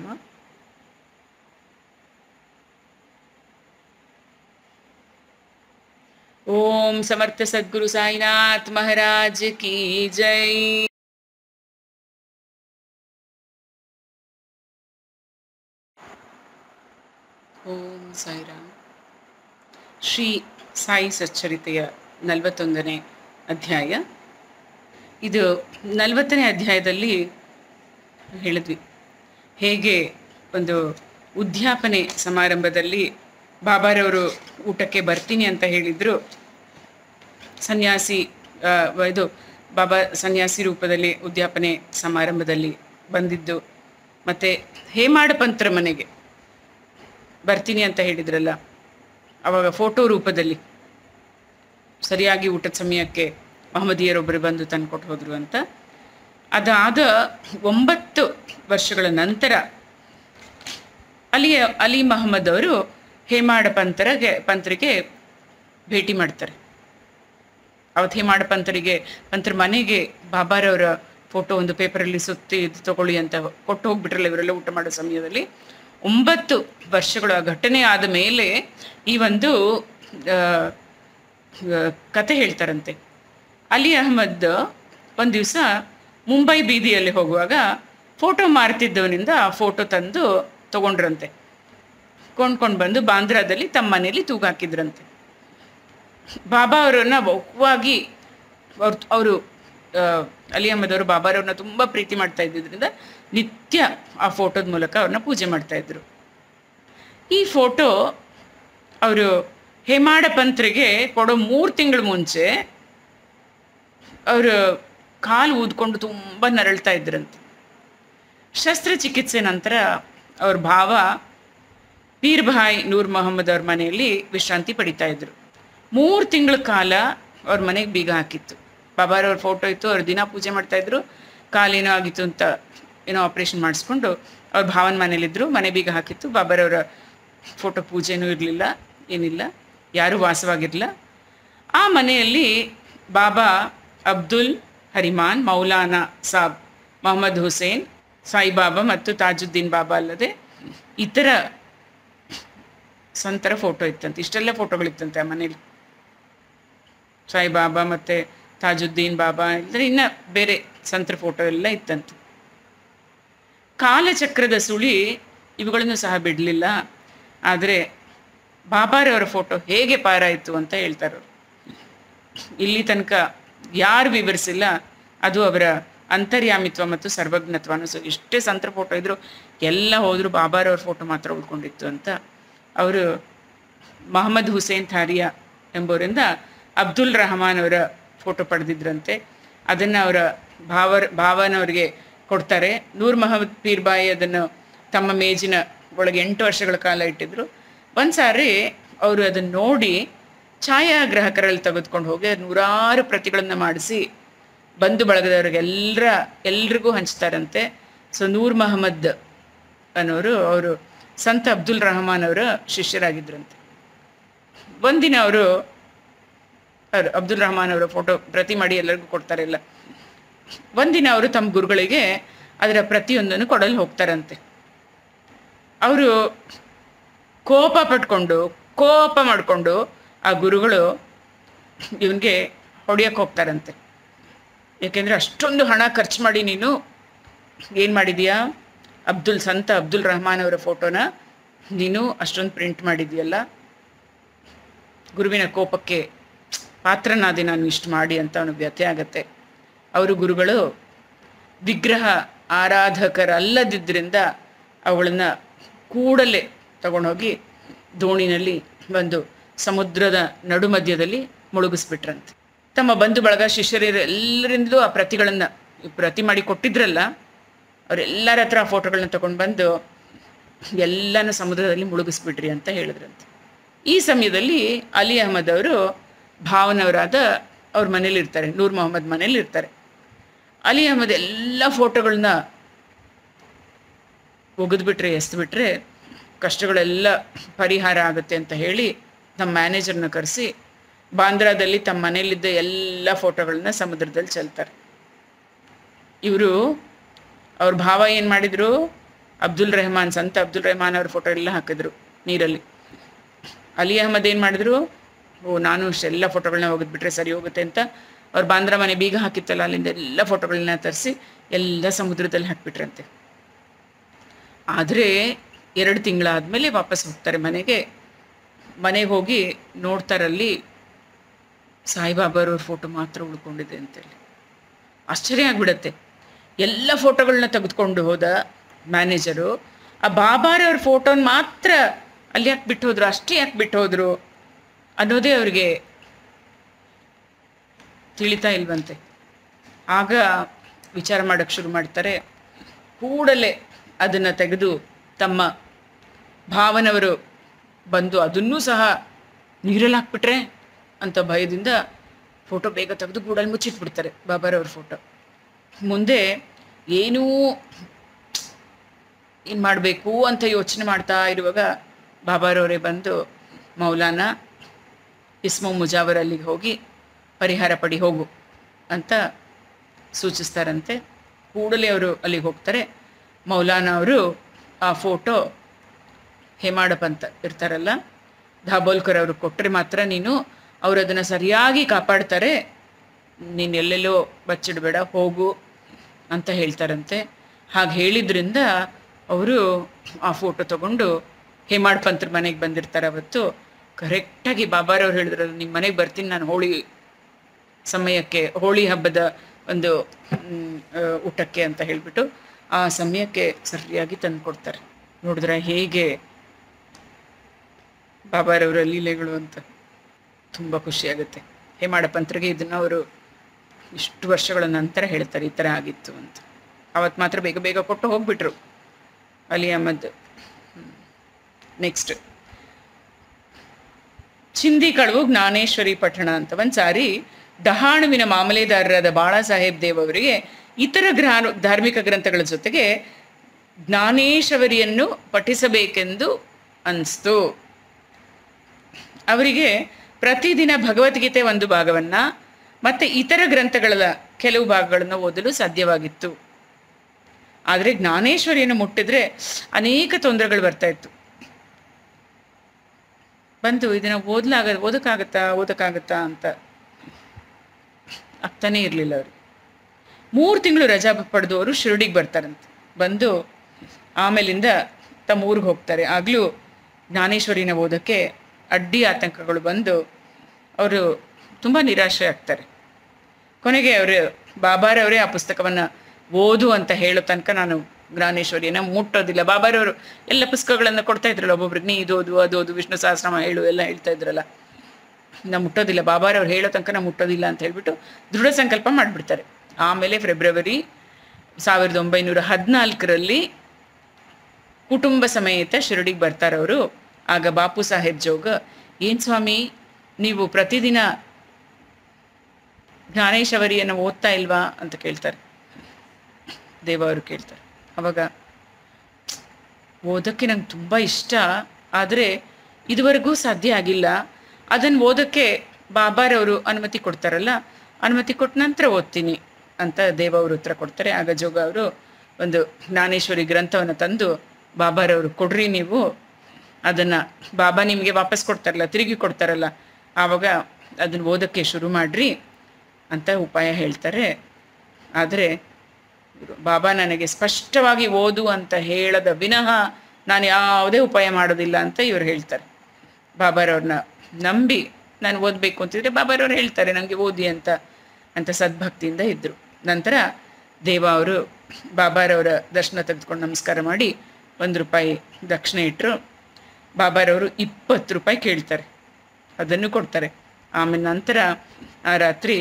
ओम समर्थ सद्गुरु साईनाथ महाराज की जय ಓಂ ಸಾಯಿರಾಮ್ ಶ್ರೀ ಸಾಯಿ ಸಚ್ಚರಿತೆಯ ನಲವತ್ತೊಂದನೇ ಅಧ್ಯಾಯ ಇದು ನಲವತ್ತನೇ ಅಧ್ಯಾಯದಲ್ಲಿ ಹೇಳಿದ್ವಿ ಹೇಗೆ ಒಂದು ಉದ್ಯಾಪನೆ ಸಮಾರಂಭದಲ್ಲಿ ಬಾಬಾರವರು ಊಟಕ್ಕೆ ಬರ್ತೀನಿ ಅಂತ ಹೇಳಿದ್ರು ಸನ್ಯಾಸಿ ಆ, ಇದು ಬಾಬಾ ಸನ್ಯಾಸಿ ರೂಪದಲ್ಲಿ ಉದ್ಯಾಪನೆ ಸಮಾರಂಭದಲ್ಲಿ ಬಂದಿದ್ದು ಮತ್ತು ಹೇಮಾಡ ಪಂತ್ರ ಮನೆಗೆ ಬರ್ತೀನಿ ಅಂತ ಹೇಳಿದ್ರಲ್ಲ ಅವಾಗ ಫೋಟೋ ರೂಪದಲ್ಲಿ ಸರಿಯಾಗಿ ಊಟದ ಸಮಯಕ್ಕೆ ಮಹಮ್ಮದಿಯರೊಬ್ಬರು ಬಂದು ತಂದ್ಕೊಟ್ಟು ಹೋದರು ಅಂತ ಅದಾದ ಒಂಬತ್ತು ವರ್ಷಗಳ ನಂತರ ಅಲಿ ಅಲಿ ಮಹಮ್ಮದ್ ಅವರು ಹೇಮಾಡ ಪಂತರಗೆ ಪಂತರಿಗೆ ಭೇಟಿ ಮಾಡ್ತಾರೆ ಅವತ್ತು ಹೇಮಾಡ ಪಂತರಿಗೆ ಪಂತರ ಮನೆಗೆ ಬಾಬಾರವರ ಫೋಟೋ ಒಂದು ಪೇಪರಲ್ಲಿ ಸುತ್ತಿ ಇದು ತಗೊಳ್ಳಿ ಅಂತ ಕೊಟ್ಟು ಹೋಗ್ಬಿಟ್ರಲ್ಲ ಇವರೆಲ್ಲ ಊಟ ಮಾಡೋ ಸಮಯದಲ್ಲಿ ಒಂಬತ್ತು ವರ್ಷಗಳ ಘಟನೆ ಆದ ಮೇಲೆ ಈ ಒಂದು ಆ, ಆ, ಕತೆ ಹೇಳ್ತಾರಂತೆ ಅಲಿ ಅಹಮದ್ ಒಂದು ದಿವಸ ಮುಂಬೈ ಬೀದಿಯಲ್ಲಿ ಹೋಗುವಾಗ ಫೋಟೋ ಮಾರ್ತಿದ್ದವನಿಂದ ಆ ಫೋಟೋ ತಂದು ತಗೊಂಡ್ರಂತೆ ಕೊಂಡ್ಕೊಂಡು ಬಂದು ಬಾಂದ್ರಾದಲ್ಲಿ ತಮ್ಮ ಮನೆಯಲ್ಲಿ ತೂಗಾಕಿದ್ರಂತೆ ಬಾಬಾ ಅವರನ್ನ ಬಹುವಾಗಿ ಅವ್ರು ಅವರು ಅಲಿ ಅಹಮದ್ ಅವರು ಬಾಬಾರವ್ರನ್ನ ತುಂಬ ಪ್ರೀತಿ ಮಾಡ್ತಾ ಇದ್ದಿದ್ರಿಂದ ನಿತ್ಯ ಆ ಫೋಟೋದ ಮೂಲಕ ಅವ್ರನ್ನ ಪೂಜೆ ಮಾಡ್ತಾ ಇದ್ರು ಈ ಫೋಟೋ ಅವರು ಹೇಮಾಡ ಪಂತ್ರಿಗೆ ಕೊಡೋ ಮೂರು ತಿಂಗಳ ಮುಂಚೆ ಅವರು ಕಾಲು ಊದ್ಕೊಂಡು ತುಂಬ ನರಳ್ತಾ ಇದ್ರಂತೆ ಶಸ್ತ್ರಚಿಕಿತ್ಸೆ ನಂತರ ಅವ್ರ ಭಾವ ಪೀರ್ ಭಾಯ್ ನೂರ್ ಮೊಹಮ್ಮದ್ ಅವ್ರ ಮನೆಯಲ್ಲಿ ವಿಶ್ರಾಂತಿ ಪಡಿತಾ ಇದ್ರು ಮೂರು ತಿಂಗಳ ಕಾಲ ಅವ್ರ ಮನೆಗೆ ಬೀಗ ಹಾಕಿತ್ತು ಬಾಬಾರವ್ರ ಫೋಟೋ ಇತ್ತು ಅವ್ರು ದಿನ ಪೂಜೆ ಮಾಡ್ತಾ ಇದ್ರು ಕಾಲೇನೋ ಆಗಿತ್ತು ಅಂತ ಏನೋ ಆಪ್ರೇಷನ್ ಮಾಡಿಸ್ಕೊಂಡು ಅವ್ರ ಭಾವನ ಮನೇಲಿದ್ರು ಮನೆ ಬೀಗ ಹಾಕಿತ್ತು ಬಾಬಾರವರ ಫೋಟೋ ಪೂಜೆನೂ ಇರಲಿಲ್ಲ ಏನಿಲ್ಲ ಯಾರೂ ವಾಸವಾಗಿರಲಿಲ್ಲ ಆ ಮನೆಯಲ್ಲಿ ಬಾಬಾ ಅಬ್ದುಲ್ ಹರಿಮಾನ್ ಮೌಲಾನಾ ಸಾಬ್ ಮೊಹಮ್ಮದ್ ಹುಸೇನ್ ಸಾಯಿಬಾಬಾ ಮತ್ತು ತಾಜುದ್ದೀನ್ ಬಾಬಾ ಅಲ್ಲದೆ ಇತರ ಸಂತರ ಫೋಟೋ ಇತ್ತಂತೆ ಇಷ್ಟೆಲ್ಲ ಫೋಟೋಗಳಿತ್ತಂತೆ ಆ ಮನೇಲಿ ಸಾಯಿಬಾಬಾ ಮತ್ತು ತಾಜುದ್ದೀನ್ ಬಾಬಾ ಇಲ್ಲದ್ರೆ ಇನ್ನು ಬೇರೆ ಸಂತರ ಫೋಟೋ ಎಲ್ಲ ಇತ್ತಂತೆ ಕಾಲಚಕ್ರದ ಸುಳಿ ಇವುಗಳನ್ನು ಸಹ ಬಿಡಲಿಲ್ಲ ಆದರೆ ಬಾಬಾರವರ ಫೋಟೋ ಹೇಗೆ ಪಾರಾಯಿತು ಅಂತ ಹೇಳ್ತಾರೆ ಅವರು ಇಲ್ಲಿ ತನಕ ಯಾರು ವಿವರಿಸಿಲ್ಲ ಅದು ಅವರ ಅಂತರ್ಯಾಮಿತ್ವ ಮತ್ತು ಸರ್ವಜ್ಞತ್ವನು ಸೊ ಎಷ್ಟೇ ಸಂತರ ಫೋಟೋ ಇದ್ರು ಎಲ್ಲ ಹೋದ್ರು ಬಾಬಾರವ್ರ ಫೋಟೋ ಮಾತ್ರ ಉಳ್ಕೊಂಡಿತ್ತು ಅಂತ ಅವರು ಮೊಹಮ್ಮದ್ ಹುಸೇನ್ ಥಾರಿಯಾ ಎಂಬವರಿಂದ ಅಬ್ದುಲ್ ರಹಮಾನ್ ಅವರ ಫೋಟೋ ಪಡೆದಿದ್ರಂತೆ ಅದನ್ನು ಅವರ ಭಾವರ್ ಭಾವನವರಿಗೆ ಕೊಡ್ತಾರೆ ನೂರ್ ಮೊಹಮ್ಮದ್ ಪೀರ್ಬಾಯಿ ಅದನ್ನು ತಮ್ಮ ಮೇಜಿನ ಒಳಗೆ ಎಂಟು ವರ್ಷಗಳ ಕಾಲ ಇಟ್ಟಿದ್ರು ಒಂದು ಸಾರಿ ಅವರು ಅದನ್ನು ನೋಡಿ ಛಾಯಾಗ್ರಾಹಕರಲ್ಲಿ ತೆಗೆದುಕೊಂಡು ಹೋಗಿ ನೂರಾರು ಪ್ರತಿಗಳನ್ನು ಮಾಡಿಸಿ ಬಂಧು ಬಳಗದವ್ರಿಗೆಲ್ಲರ ಎಲ್ರಿಗೂ ಹಂಚ್ತಾರಂತೆ ಸೊ ನೂರ್ ಮಹಮ್ಮದ್ ಅನ್ನೋರು ಅವರು ಸಂತ ಅಬ್ದುಲ್ ರಹಮಾನ್ ಅವರ ಶಿಷ್ಯರಾಗಿದ್ರಂತೆ ಒಂದಿನ ಅವರು ಅವ್ರು ಅಬ್ದುಲ್ ರಹಮಾನ್ ಅವರ ಫೋಟೋ ಪ್ರತಿ ಮಾಡಿ ಎಲ್ಲರಿಗೂ ಕೊಡ್ತಾರೆಲ್ಲ ಒಂದಿನ ಅವರು ತಮ್ಮ ಗುರುಗಳಿಗೆ ಅದರ ಪ್ರತಿಯೊಂದನ್ನು ಕೊಡಲು ಹೋಗ್ತಾರಂತೆ ಅವರು ಕೋಪ ಪಟ್ಕೊಂಡು ಕೋಪ ಮಾಡಿಕೊಂಡು ಆ ಗುರುಗಳು ಇವನಿಗೆ ಹೊಡಿಯಕ್ಕೆ ಹೋಗ್ತಾರಂತೆ ಏಕೆಂದರೆ ಅಷ್ಟೊಂದು ಹಣ ಖರ್ಚು ಮಾಡಿ ನೀನು ಏನು ಮಾಡಿದೀಯಾ ಅಬ್ದುಲ್ ಸಂತ ಅಬ್ದುಲ್ ರಹಮಾನ್ ಅವರ ಫೋಟೋನ ನೀನು ಅಷ್ಟೊಂದು ಪ್ರಿಂಟ್ ಮಾಡಿದೀಯಲ್ಲ ಗುರುವಿನ ಕೋಪಕ್ಕೆ ಪಾತ್ರನಾದೆ ನಾನು ಇಷ್ಟು ಮಾಡಿ ಅಂತ ಅವನಿಗೆ ವ್ಯಥೆ ಆಗತ್ತೆ ಅವರು ಗುರುಗಳು ವಿಗ್ರಹ ಆರಾಧಕರಲ್ಲದಿದ್ದರಿಂದ ಅವುಗಳನ್ನ ಕೂಡಲೇ ತಗೊಂಡೋಗಿ ದೋಣಿನಲ್ಲಿ ಒಂದು ಸಮುದ್ರದ ನಡುಮಧ್ಯದಲ್ಲಿ ಮುಳುಗಿಸ್ಬಿಟ್ರಂತೆ ತಮ್ಮ ಬಂಧು ಬಳಗ ಶಿಷ್ಯರು ಎಲ್ಲರಿಂದಲೂ ಆ ಪ್ರತಿಗಳನ್ನು ಪ್ರತಿ ಮಾಡಿ ಕೊಟ್ಟಿದ್ರಲ್ಲ ಅವರೆಲ್ಲರ ಹತ್ರ ಆ ಫೋಟೋಗಳನ್ನ ತಗೊಂಡು ಬಂದು ಎಲ್ಲನೂ ಸಮುದ್ರದಲ್ಲಿ ಮುಳುಗಿಸ್ಬಿಟ್ರಿ ಅಂತ ಹೇಳಿದ್ರಂತೆ ಈ ಸಮಯದಲ್ಲಿ ಅಲಿ ಅಹಮದ್ ಅವರು ಭಾವನವರಾದ ಅವ್ರ ಮನೇಲಿ ಇರ್ತಾರೆ ನೂರ್ ಮೊಹಮ್ಮದ್ ಮನೇಲಿ ಇರ್ತಾರೆ ಅಲಿ ಅಹಮದ್ ಎಲ್ಲ ಫೋಟೋಗಳನ್ನ ಒಗೆದ್ಬಿಟ್ರೆ ಎಸ್ಬಿಟ್ರೆ ಕಷ್ಟಗಳೆಲ್ಲ ಪರಿಹಾರ ಆಗುತ್ತೆ ಅಂತ ಹೇಳಿ ನಮ್ಮ ಮ್ಯಾನೇಜರ್ನ ಕರೆಸಿ ಬಾಂದ್ರಾದಲ್ಲಿ ತಮ್ಮ ಮನೇಲಿದ್ದ ಎಲ್ಲ ಫೋಟೋಗಳನ್ನ ಸಮುದ್ರದಲ್ಲಿ ಚೆಲ್ತಾರೆ ಇವರು ಅವ್ರ ಭಾವ ಏನು ಮಾಡಿದ್ರು ಅಬ್ದುಲ್ ರೆಹಮಾನ್ ಸಂತ ಅಬ್ದುಲ್ ರೆಹಮಾನ್ ಅವ್ರ ಫೋಟೋ ಎಲ್ಲ ಹಾಕಿದ್ರು ನೀರಲ್ಲಿ ಅಲಿ ಅಹಮದ್ ಏನು ಮಾಡಿದ್ರು ಓ ನಾನು ಇಷ್ಟೆಲ್ಲ ಫೋಟೋಗಳನ್ನ ಒಗೆದ್ಬಿಟ್ರೆ ಸರಿ ಹೋಗುತ್ತೆ ಅಂತ ಅವ್ರ ಬಾಂದ್ರ ಮನೆ ಬೀಗ ಹಾಕಿತ್ತಲ್ಲ ಅಲ್ಲಿಂದ ಎಲ್ಲ ಫೋಟೋಗಳನ್ನ ತರಿಸಿ ಎಲ್ಲ ಸಮುದ್ರದಲ್ಲಿ ಹಾಕ್ಬಿಟ್ರಂತೆ ಆದರೆ ಎರಡು ತಿಂಗಳಾದಮೇಲೆ ವಾಪಸ್ ಹೋಗ್ತಾರೆ ಮನೆಗೆ ಮನೆಗೆ ಹೋಗಿ ನೋಡ್ತಾರಲ್ಲಿ ಸಾಯಿಬಾಬಾರವ್ರ ಫೋಟೋ ಮಾತ್ರ ಉಳ್ಕೊಂಡಿದೆ ಅಂತೇಳಿ ಆಶ್ಚರ್ಯ ಆಗ್ಬಿಡತ್ತೆ ಎಲ್ಲ ಫೋಟೋಗಳನ್ನ ತೆಗೆದುಕೊಂಡು ಹೋದ ಮ್ಯಾನೇಜರು ಆ ಬಾಬಾರವ್ರ ಫೋಟೋನ ಮಾತ್ರ ಅಲ್ಲಿ ಯಾಕೆ ಬಿಟ್ಟು ಹೋದ್ರು ಅಷ್ಟೇ ಯಾಕೆ ಬಿಟ್ಟು ಹೋದ್ರು ಅನ್ನೋದೇ ಅವ್ರಿಗೆ ತಿಳಿತಾ ಇಲ್ವಂತೆ ಆಗ ವಿಚಾರ ಮಾಡೋಕ್ಕೆ ಶುರು ಮಾಡ್ತಾರೆ ಕೂಡಲೇ ಅದನ್ನು ತೆಗೆದು ತಮ್ಮ ಭಾವನವರು ಬಂದು ಅದನ್ನೂ ಸಹ ನೀರಲ್ಲಿ ಹಾಕ್ಬಿಟ್ರೆ ಅಂತ ಭಯದಿಂದ ಫೋಟೋ ಬೇಗ ತೆಗೆದು ಗೂಡಲ್ಲಿ ಮುಚ್ಚಿಟ್ಬಿಡ್ತಾರೆ ಬಾಬಾರವ್ರ ಫೋಟೋ ಮುಂದೆ ಏನೂ ಏನು ಮಾಡಬೇಕು ಅಂತ ಯೋಚನೆ ಮಾಡ್ತಾ ಇರುವಾಗ ಬಾಬಾರವರೇ ಬಂದು ಮೌಲಾನ ಇಸ್ಮೋ ಮುಜಾವರ್ ಅಲ್ಲಿಗೆ ಹೋಗಿ ಪರಿಹಾರ ಪಡಿ ಹೋಗು ಅಂತ ಸೂಚಿಸ್ತಾರಂತೆ ಕೂಡಲೇ ಅವರು ಅಲ್ಲಿಗೆ ಹೋಗ್ತಾರೆ ಮೌಲಾನ ಅವರು ಆ ಫೋಟೋ ಹೇಮಾಡಪ್ ಅಂತ ಇರ್ತಾರಲ್ಲ ಧಾಬೋಲ್ಕರ್ ಅವ್ರಿಗೆ ಕೊಟ್ಟರೆ ಮಾತ್ರ ನೀನು ಅವರು ಅದನ್ನು ಸರಿಯಾಗಿ ಕಾಪಾಡ್ತಾರೆ ನೀನು ಎಲ್ಲೆಲ್ಲೋ ಬಚ್ಚಿಡಬೇಡ ಹೋಗು ಅಂತ ಹೇಳ್ತಾರಂತೆ ಹಾಗೆ ಹೇಳಿದ್ರಿಂದ ಅವರು ಆ ಫೋಟೋ ತಗೊಂಡು ಹೇಮಾಡ್ ಪಂತ್ರ ಮನೆಗೆ ಬಂದಿರ್ತಾರೆ ಅವತ್ತು ಕರೆಕ್ಟಾಗಿ ಬಾಬಾರವ್ರು ಹೇಳಿದ್ರು ನಿಮ್ಮ ಮನೆಗೆ ಬರ್ತೀನಿ ನಾನು ಹೋಳಿ ಸಮಯಕ್ಕೆ ಹೋಳಿ ಹಬ್ಬದ ಒಂದು ಮ್, ಆ, ಊಟಕ್ಕೆ ಅಂತ ಹೇಳಿಬಿಟ್ಟು ಆ ಸಮಯಕ್ಕೆ ಸರಿಯಾಗಿ ತಂದು ಕೊಡ್ತಾರೆ ನೋಡಿದ್ರೆ ಹೇಗೆ ಬಾಬಾರವರ ಲೀಲೆಗಳು ಅಂತ ತುಂಬ ಖುಷಿಯಾಗುತ್ತೆ ಹೇಮಾಡ ಪಂತ್ರಿಗೆ ಇದನ್ನು ಅವರು ಇಷ್ಟು ವರ್ಷಗಳ ನಂತರ ಹೇಳ್ತಾರೆ ಈ ಥರ ಆಗಿತ್ತು ಅಂತ ಅವತ್ತು ಮಾತ್ರ ಬೇಗ ಬೇಗ ಕೊಟ್ಟು ಹೋಗ್ಬಿಟ್ರು ಅಲಿ ಅಹಮದ್ ನೆಕ್ಸ್ಟ್ ಚಿಂದಿ ಕಳುವು ಜ್ಞಾನೇಶ್ವರಿ ಪಟ್ಟಣ ಅಂತ ಒಂದು ಸಾರಿ ಡಹಾಣುವಿನ ಮಾಮಲೆದಾರರಾದ ಬಾಳಾ ಸಾಹೇಬ್ ದೇವ್ ಅವರಿಗೆ ಇತರ ಗ್ರಾ ಧಾರ್ಮಿಕ ಗ್ರಂಥಗಳ ಜೊತೆಗೆ ಜ್ಞಾನೇಶ್ವರಿಯನ್ನು ಪಠಿಸಬೇಕೆಂದು ಅನಿಸ್ತು ಅವರಿಗೆ ಪ್ರತಿದಿನ ಭಗವದ್ಗೀತೆ ಒಂದು ಭಾಗವನ್ನು ಮತ್ತು ಇತರ ಗ್ರಂಥಗಳ ಕೆಲವು ಭಾಗಗಳನ್ನು ಓದಲು ಸಾಧ್ಯವಾಗಿತ್ತು ಆದರೆ ಜ್ಞಾನೇಶ್ವರಿಯನ್ನು ಮುಟ್ಟಿದ್ರೆ ಅನೇಕ ತೊಂದರೆಗಳು ಬರ್ತಾ ಇತ್ತು ಬಂತು ಇದನ್ನು ಓದ್ಲಾಗ ಓದಕ್ಕಾಗತ್ತಾ ಓದಕ್ಕಾಗತ್ತಾ ಅಂತ ಆಗ್ತಾನೇ ಇರಲಿಲ್ಲ ಅವರು ಮೂರು ತಿಂಗಳು ರಜಾ ಪಡೆದು ಅವರು ಶಿರಡಿಗೆ ಬರ್ತಾರಂತೆ ಬಂದು ಆಮೇಲಿಂದ ತಮ್ಮ ಊರಿಗೆ ಹೋಗ್ತಾರೆ ಆಗಲೂ ಜ್ಞಾನೇಶ್ವರಿನ ಓದೋಕ್ಕೆ ಅಡ್ಡಿ ಆತಂಕಗಳು ಬಂದು ಅವರು ತುಂಬ ನಿರಾಶೆ ಆಗ್ತಾರೆ ಕೊನೆಗೆ ಅವರು ಬಾಬಾರವರೇ ಆ ಪುಸ್ತಕವನ್ನು ಓದು ಅಂತ ಹೇಳೋ ತನಕ ನಾನು ಜ್ಞಾನೇಶ್ವರಿಯನ್ನು ಮುಟ್ಟೋದಿಲ್ಲ ಬಾಬಾರವರು ಎಲ್ಲ ಪುಸ್ತಕಗಳನ್ನು ಕೊಡ್ತಾ ಇದ್ರಲ್ಲ ಒಬ್ಬೊಬ್ರಿಗೆ ನೀ ಇದು ಓದು ಅದು ಓದು ವಿಷ್ಣು ಸಹಸ್ರನಾಮ ಹೇಳು ಎಲ್ಲ ಹೇಳ್ತಾ ಇದ್ರಲ್ಲ ನಾ ಮುಟ್ಟೋದಿಲ್ಲ ಬಾಬಾರವ್ರು ಹೇಳೋ ತನಕ ನಾ ಮುಟ್ಟೋದಿಲ್ಲ ಅಂತ ಹೇಳ್ಬಿಟ್ಟು ದೃಢ ಸಂಕಲ್ಪ ಮಾಡಿಬಿಡ್ತಾರೆ ಆಮೇಲೆ ಫೆಬ್ರವರಿ ಸಾವಿರದ ಒಂಬೈನೂರ ಹದಿನಾಲ್ಕರಲ್ಲಿ ಕುಟುಂಬ ಸಮೇತ ಶಿರಡಿಗೆ ಬರ್ತಾರವರು ಆಗ ಬಾಪು ಸಾಹೇಬ್ ಜೋಗ ಏನು ಸ್ವಾಮಿ ನೀವು ಪ್ರತಿದಿನ ಜ್ಞಾನೇಶವರಿಯನ್ನು ಓದ್ತಾ ಇಲ್ವಾ ಅಂತ ಕೇಳ್ತಾರೆ ದೇವ ಅವರು ಕೇಳ್ತಾರೆ ಅವಾಗ ಓದೋಕ್ಕೆ ನಂಗೆ ತುಂಬ ಇಷ್ಟ ಆದರೆ ಇದುವರೆಗೂ ಸಾಧ್ಯ ಆಗಿಲ್ಲ ಅದನ್ನು ಓದೋಕ್ಕೆ ಬಾಬಾರವರು ಅನುಮತಿ ಕೊಡ್ತಾರಲ್ಲ ಅನುಮತಿ ಕೊಟ್ಟ ನಂತರ ಓದ್ತೀನಿ ಅಂತ ದೇವ ಅವರು ಉತ್ತರ ಕೊಡ್ತಾರೆ ಆಗ ಜೋಗ ಅವರು ಒಂದು ಜ್ಞಾನೇಶ್ವರಿ ಗ್ರಂಥವನ್ನು ತಂದು ಬಾಬಾರವರು ಕೊಡ್ರಿ ನೀವು ಅದನ್ನು ಬಾಬಾ ನಿಮಗೆ ವಾಪಸ್ ಕೊಡ್ತಾರಲ್ಲ ತಿರುಗಿ ಕೊಡ್ತಾರಲ್ಲ ಆವಾಗ ಅದನ್ನು ಓದೋಕ್ಕೆ ಶುರು ಮಾಡ್ರಿ ಅಂತ ಉಪಾಯ ಹೇಳ್ತಾರೆ ಆದರೆ ಬಾಬಾ ನನಗೆ ಸ್ಪಷ್ಟವಾಗಿ ಓದು ಅಂತ ಹೇಳದ ವಿನಃ ನಾನು ಯಾವುದೇ ಉಪಾಯ ಮಾಡೋದಿಲ್ಲ ಅಂತ ಇವ್ರು ಹೇಳ್ತಾರೆ ಬಾಬಾರವ್ರನ್ನ ನಂಬಿ ನಾನು ಓದಬೇಕು ಅಂತಿದ್ರೆ ಬಾಬಾರವ್ರು ಹೇಳ್ತಾರೆ ನನಗೆ ಓದಿ ಅಂತ ಅಂತ ಸದ್ಭಕ್ತಿಯಿಂದ ಇದ್ದರು ನಂತರ ದೇವ ಅವರು ಬಾಬಾರವರ ದರ್ಶನ ತೆಗೆದುಕೊಂಡು ನಮಸ್ಕಾರ ಮಾಡಿ ಒಂದು ರೂಪಾಯಿ ದಕ್ಷಿಣೆ ಇಟ್ಟರು ಬಾಬಾರವರು ಇಪ್ಪತ್ತು ರೂಪಾಯಿ ಕೇಳ್ತಾರೆ ಅದನ್ನು ಕೊಡ್ತಾರೆ ಆಮೇಲೆ ನಂತರ ಆ ರಾತ್ರಿ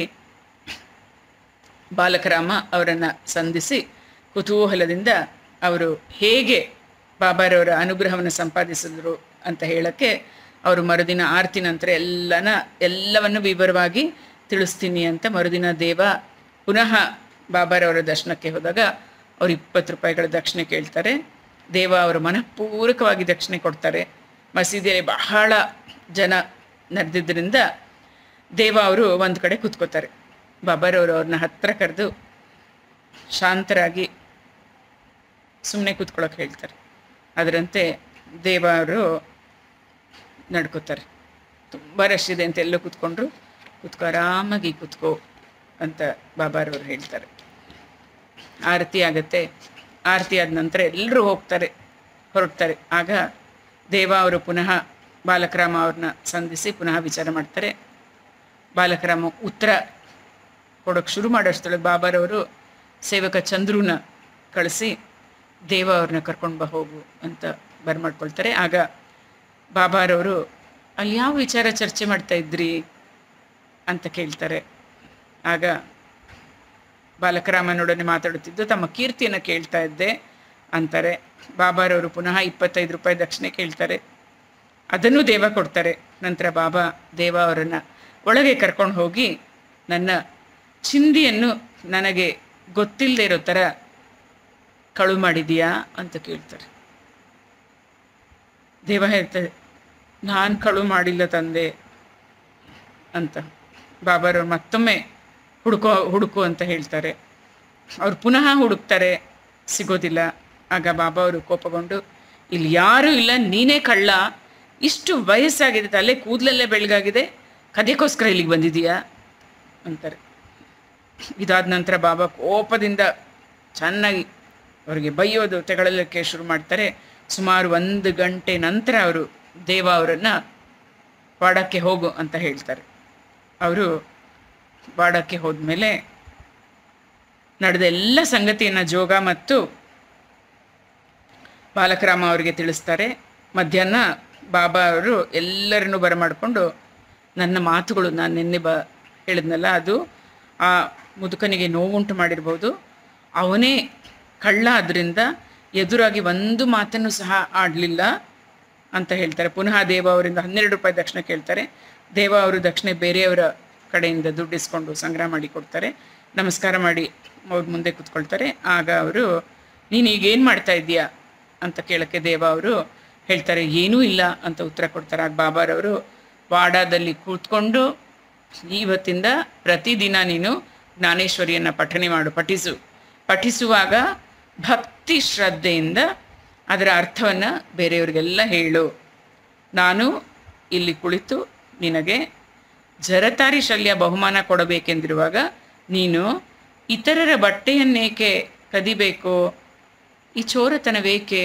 ಬಾಲಕರಾಮ ಅವರನ್ನು ಸಂಧಿಸಿ ಕುತೂಹಲದಿಂದ ಅವರು ಹೇಗೆ ಬಾಬಾರವರ ಅನುಗ್ರಹವನ್ನು ಸಂಪಾದಿಸಿದ್ರು ಅಂತ ಹೇಳಕ್ಕೆ ಅವರು ಮರುದಿನ ಆರತಿ ನಂತರ ಎಲ್ಲನ ಎಲ್ಲವನ್ನು ವಿವರವಾಗಿ ತಿಳಿಸ್ತೀನಿ ಅಂತ ಮರುದಿನ ದೇವ ಪುನಃ ಬಾಬಾರವರ ದರ್ಶನಕ್ಕೆ ಹೋದಾಗ ಅವ್ರು ಇಪ್ಪತ್ತು ರೂಪಾಯಿಗಳ ದಕ್ಷಿಣೆ ಕೇಳ್ತಾರೆ ದೇವ ಅವರು ಮನಃಪೂರ್ವಕವಾಗಿ ದಕ್ಷಿಣೆ ಕೊಡ್ತಾರೆ ಮಸೀದಿಯಲ್ಲಿ ಬಹಳ ಜನ ನಡೆದಿದ್ದರಿಂದ ದೇವ ಅವರು ಒಂದು ಕಡೆ ಕೂತ್ಕೋತಾರೆ ಬಾಬಾರವರು ಅವ್ರನ್ನ ಹತ್ತಿರ ಕರೆದು ಶಾಂತರಾಗಿ ಸುಮ್ಮನೆ ಕೂತ್ಕೊಳ್ಳೋಕೆ ಹೇಳ್ತಾರೆ ಅದರಂತೆ ದೇವ ಅವರು ನಡ್ಕೋತಾರೆ ತುಂಬ ರಶ್ ಇದೆ ಅಂತ ಎಲ್ಲೋ ಕೂತ್ಕೊಂಡ್ರು ಕೂತ್ಕೋ ಆರಾಮಾಗಿ ಕೂತ್ಕೋ ಅಂತ ಬಾಬಾರವರು ಹೇಳ್ತಾರೆ ಆರತಿ ಆಗತ್ತೆ ಆರತಿ ಆದ ನಂತರ ಎಲ್ಲರೂ ಹೋಗ್ತಾರೆ ಹೊರಡ್ತಾರೆ ಆಗ ದೇವ ಅವರು ಪುನಃ ಬಾಲಕರಾಮ ಅವ್ರನ್ನ ಸಂಧಿಸಿ ಪುನಃ ವಿಚಾರ ಮಾಡ್ತಾರೆ ಬಾಲಕರಾಮ ಉತ್ತರ ಕೊಡೋಕ್ಕೆ ಶುರು ಮಾಡೋಷ್ಟೊಳಗೆ ಬಾಬಾರವರು ಸೇವಕ ಚಂದ್ರುನ ಕಳಿಸಿ ದೇವ ಅವ್ರನ್ನ ಕರ್ಕೊಂಡು ಬಾ ಹೋಗು ಅಂತ ಬರ್ಮಾಡ್ಕೊಳ್ತಾರೆ ಆಗ ಬಾಬಾರವರು ಅಲ್ಲಿ ಯಾವ ವಿಚಾರ ಚರ್ಚೆ ಮಾಡ್ತಾ ಇದ್ರಿ ಅಂತ ಕೇಳ್ತಾರೆ ಆಗ ಬಾಲಕರಾಮನೊಡನೆ ಮಾತಾಡುತ್ತಿದ್ದು ತಮ್ಮ ಕೀರ್ತಿಯನ್ನು ಕೇಳ್ತಾ ಇದ್ದೆ ಅಂತಾರೆ ಬಾಬಾರವರು ಪುನಃ ಇಪ್ಪತ್ತೈದು ರೂಪಾಯಿ ದಕ್ಷಿಣೆ ಕೇಳ್ತಾರೆ ಅದನ್ನು ದೇವ ಕೊಡ್ತಾರೆ ನಂತರ ಬಾಬಾ ದೇವ ಅವರನ್ನು ಒಳಗೆ ಕರ್ಕೊಂಡು ಹೋಗಿ ನನ್ನ ಚಿಂದಿಯನ್ನು ನನಗೆ ಗೊತ್ತಿಲ್ಲದೆ ಇರೋ ಥರ ಕಳು ಮಾಡಿದೀಯಾ ಅಂತ ಕೇಳ್ತಾರೆ ದೇವ ಹೇಳ್ತಾರೆ ನಾನು ಕಳು ಮಾಡಿಲ್ಲ ತಂದೆ ಅಂತ ಬಾಬಾರವ್ರು ಮತ್ತೊಮ್ಮೆ ಹುಡುಕೋ ಹುಡುಕು ಅಂತ ಹೇಳ್ತಾರೆ ಅವ್ರು ಪುನಃ ಹುಡುಕ್ತಾರೆ ಸಿಗೋದಿಲ್ಲ ಆಗ ಬಾಬಾ ಅವರು ಕೋಪಗೊಂಡು ಇಲ್ಲಿ ಯಾರೂ ಇಲ್ಲ ನೀನೇ ಕಳ್ಳ ಇಷ್ಟು ವಯಸ್ಸಾಗಿದೆ ತಲೆ ಕೂದಲಲ್ಲೇ ಬೆಳಗಾಗಿದೆ ಕದೆಗೋಸ್ಕರ ಇಲ್ಲಿಗೆ ಬಂದಿದೀಯಾ ಅಂತಾರೆ ಇದಾದ ನಂತರ ಬಾಬಾ ಕೋಪದಿಂದ ಚೆನ್ನಾಗಿ ಅವರಿಗೆ ಬೈಯೋದು ತೆಗಳಲಿಕ್ಕೆ ಶುರು ಮಾಡ್ತಾರೆ ಸುಮಾರು ಒಂದು ಗಂಟೆ ನಂತರ ಅವರು ದೇವ ಅವರನ್ನು ವಾಡಕ್ಕೆ ಹೋಗು ಅಂತ ಹೇಳ್ತಾರೆ ಅವರು ವಾಡಕ್ಕೆ ಹೋದ್ಮೇಲೆ ನಡೆದ ಎಲ್ಲ ಸಂಗತಿಯನ್ನು ಜೋಗ ಮತ್ತು ಬಾಲಕರಾಮ ಅವರಿಗೆ ತಿಳಿಸ್ತಾರೆ ಮಧ್ಯಾಹ್ನ ಬಾಬಾ ಅವರು ಎಲ್ಲರನ್ನೂ ಬರಮಾಡಿಕೊಂಡು ನನ್ನ ಮಾತುಗಳು ನಾನು ನಿನ್ನೆ ಬ ಹೇಳಿದ್ನಲ್ಲ ಅದು ಆ ಮುದುಕನಿಗೆ ನೋವುಂಟು ಮಾಡಿರ್ಬೋದು ಅವನೇ ಕಳ್ಳ ಅದರಿಂದ ಎದುರಾಗಿ ಒಂದು ಮಾತನ್ನು ಸಹ ಆಡಲಿಲ್ಲ ಅಂತ ಹೇಳ್ತಾರೆ ಪುನಃ ದೇವ ಅವರಿಂದ ಹನ್ನೆರಡು ರೂಪಾಯಿ ದಕ್ಷಿಣ ಕೇಳ್ತಾರೆ ದೇವ ಅವರು ದಕ್ಷಿಣೆ ಬೇರೆಯವರ ಕಡೆಯಿಂದ ದುಡ್ಡು ಇಸ್ಕೊಂಡು ಸಂಗ್ರಹ ಮಾಡಿ ಕೊಡ್ತಾರೆ ನಮಸ್ಕಾರ ಮಾಡಿ ಅವ್ರ ಮುಂದೆ ಕೂತ್ಕೊಳ್ತಾರೆ ಆಗ ಅವರು ನೀನು ಈಗ ಏನು ಮಾಡ್ತಾ ಇದ್ದೀಯಾ ಅಂತ ಕೇಳಕ್ಕೆ ದೇವ ಅವರು ಹೇಳ್ತಾರೆ ಏನೂ ಇಲ್ಲ ಅಂತ ಉತ್ತರ ಕೊಡ್ತಾರೆ ಆಗ ಬಾಬಾರವರು ವಾಡಾದಲ್ಲಿ ಕೂತ್ಕೊಂಡು ಇವತ್ತಿಂದ ಪ್ರತಿದಿನ ನೀನು ಜ್ಞಾನೇಶ್ವರಿಯನ್ನು ಪಠನೆ ಮಾಡು ಪಠಿಸು ಪಠಿಸುವಾಗ ಭಕ್ತಿ ಶ್ರದ್ಧೆಯಿಂದ ಅದರ ಅರ್ಥವನ್ನು ಬೇರೆಯವರಿಗೆಲ್ಲ ಹೇಳು ನಾನು ಇಲ್ಲಿ ಕುಳಿತು ನಿನಗೆ ಜರತಾರಿ ಶಲ್ಯ ಬಹುಮಾನ ಕೊಡಬೇಕೆಂದಿರುವಾಗ ನೀನು ಇತರರ ಬಟ್ಟೆಯನ್ನೇಕೆ ಕದಿಬೇಕು ಈ ಚೋರತನವೇಕೆ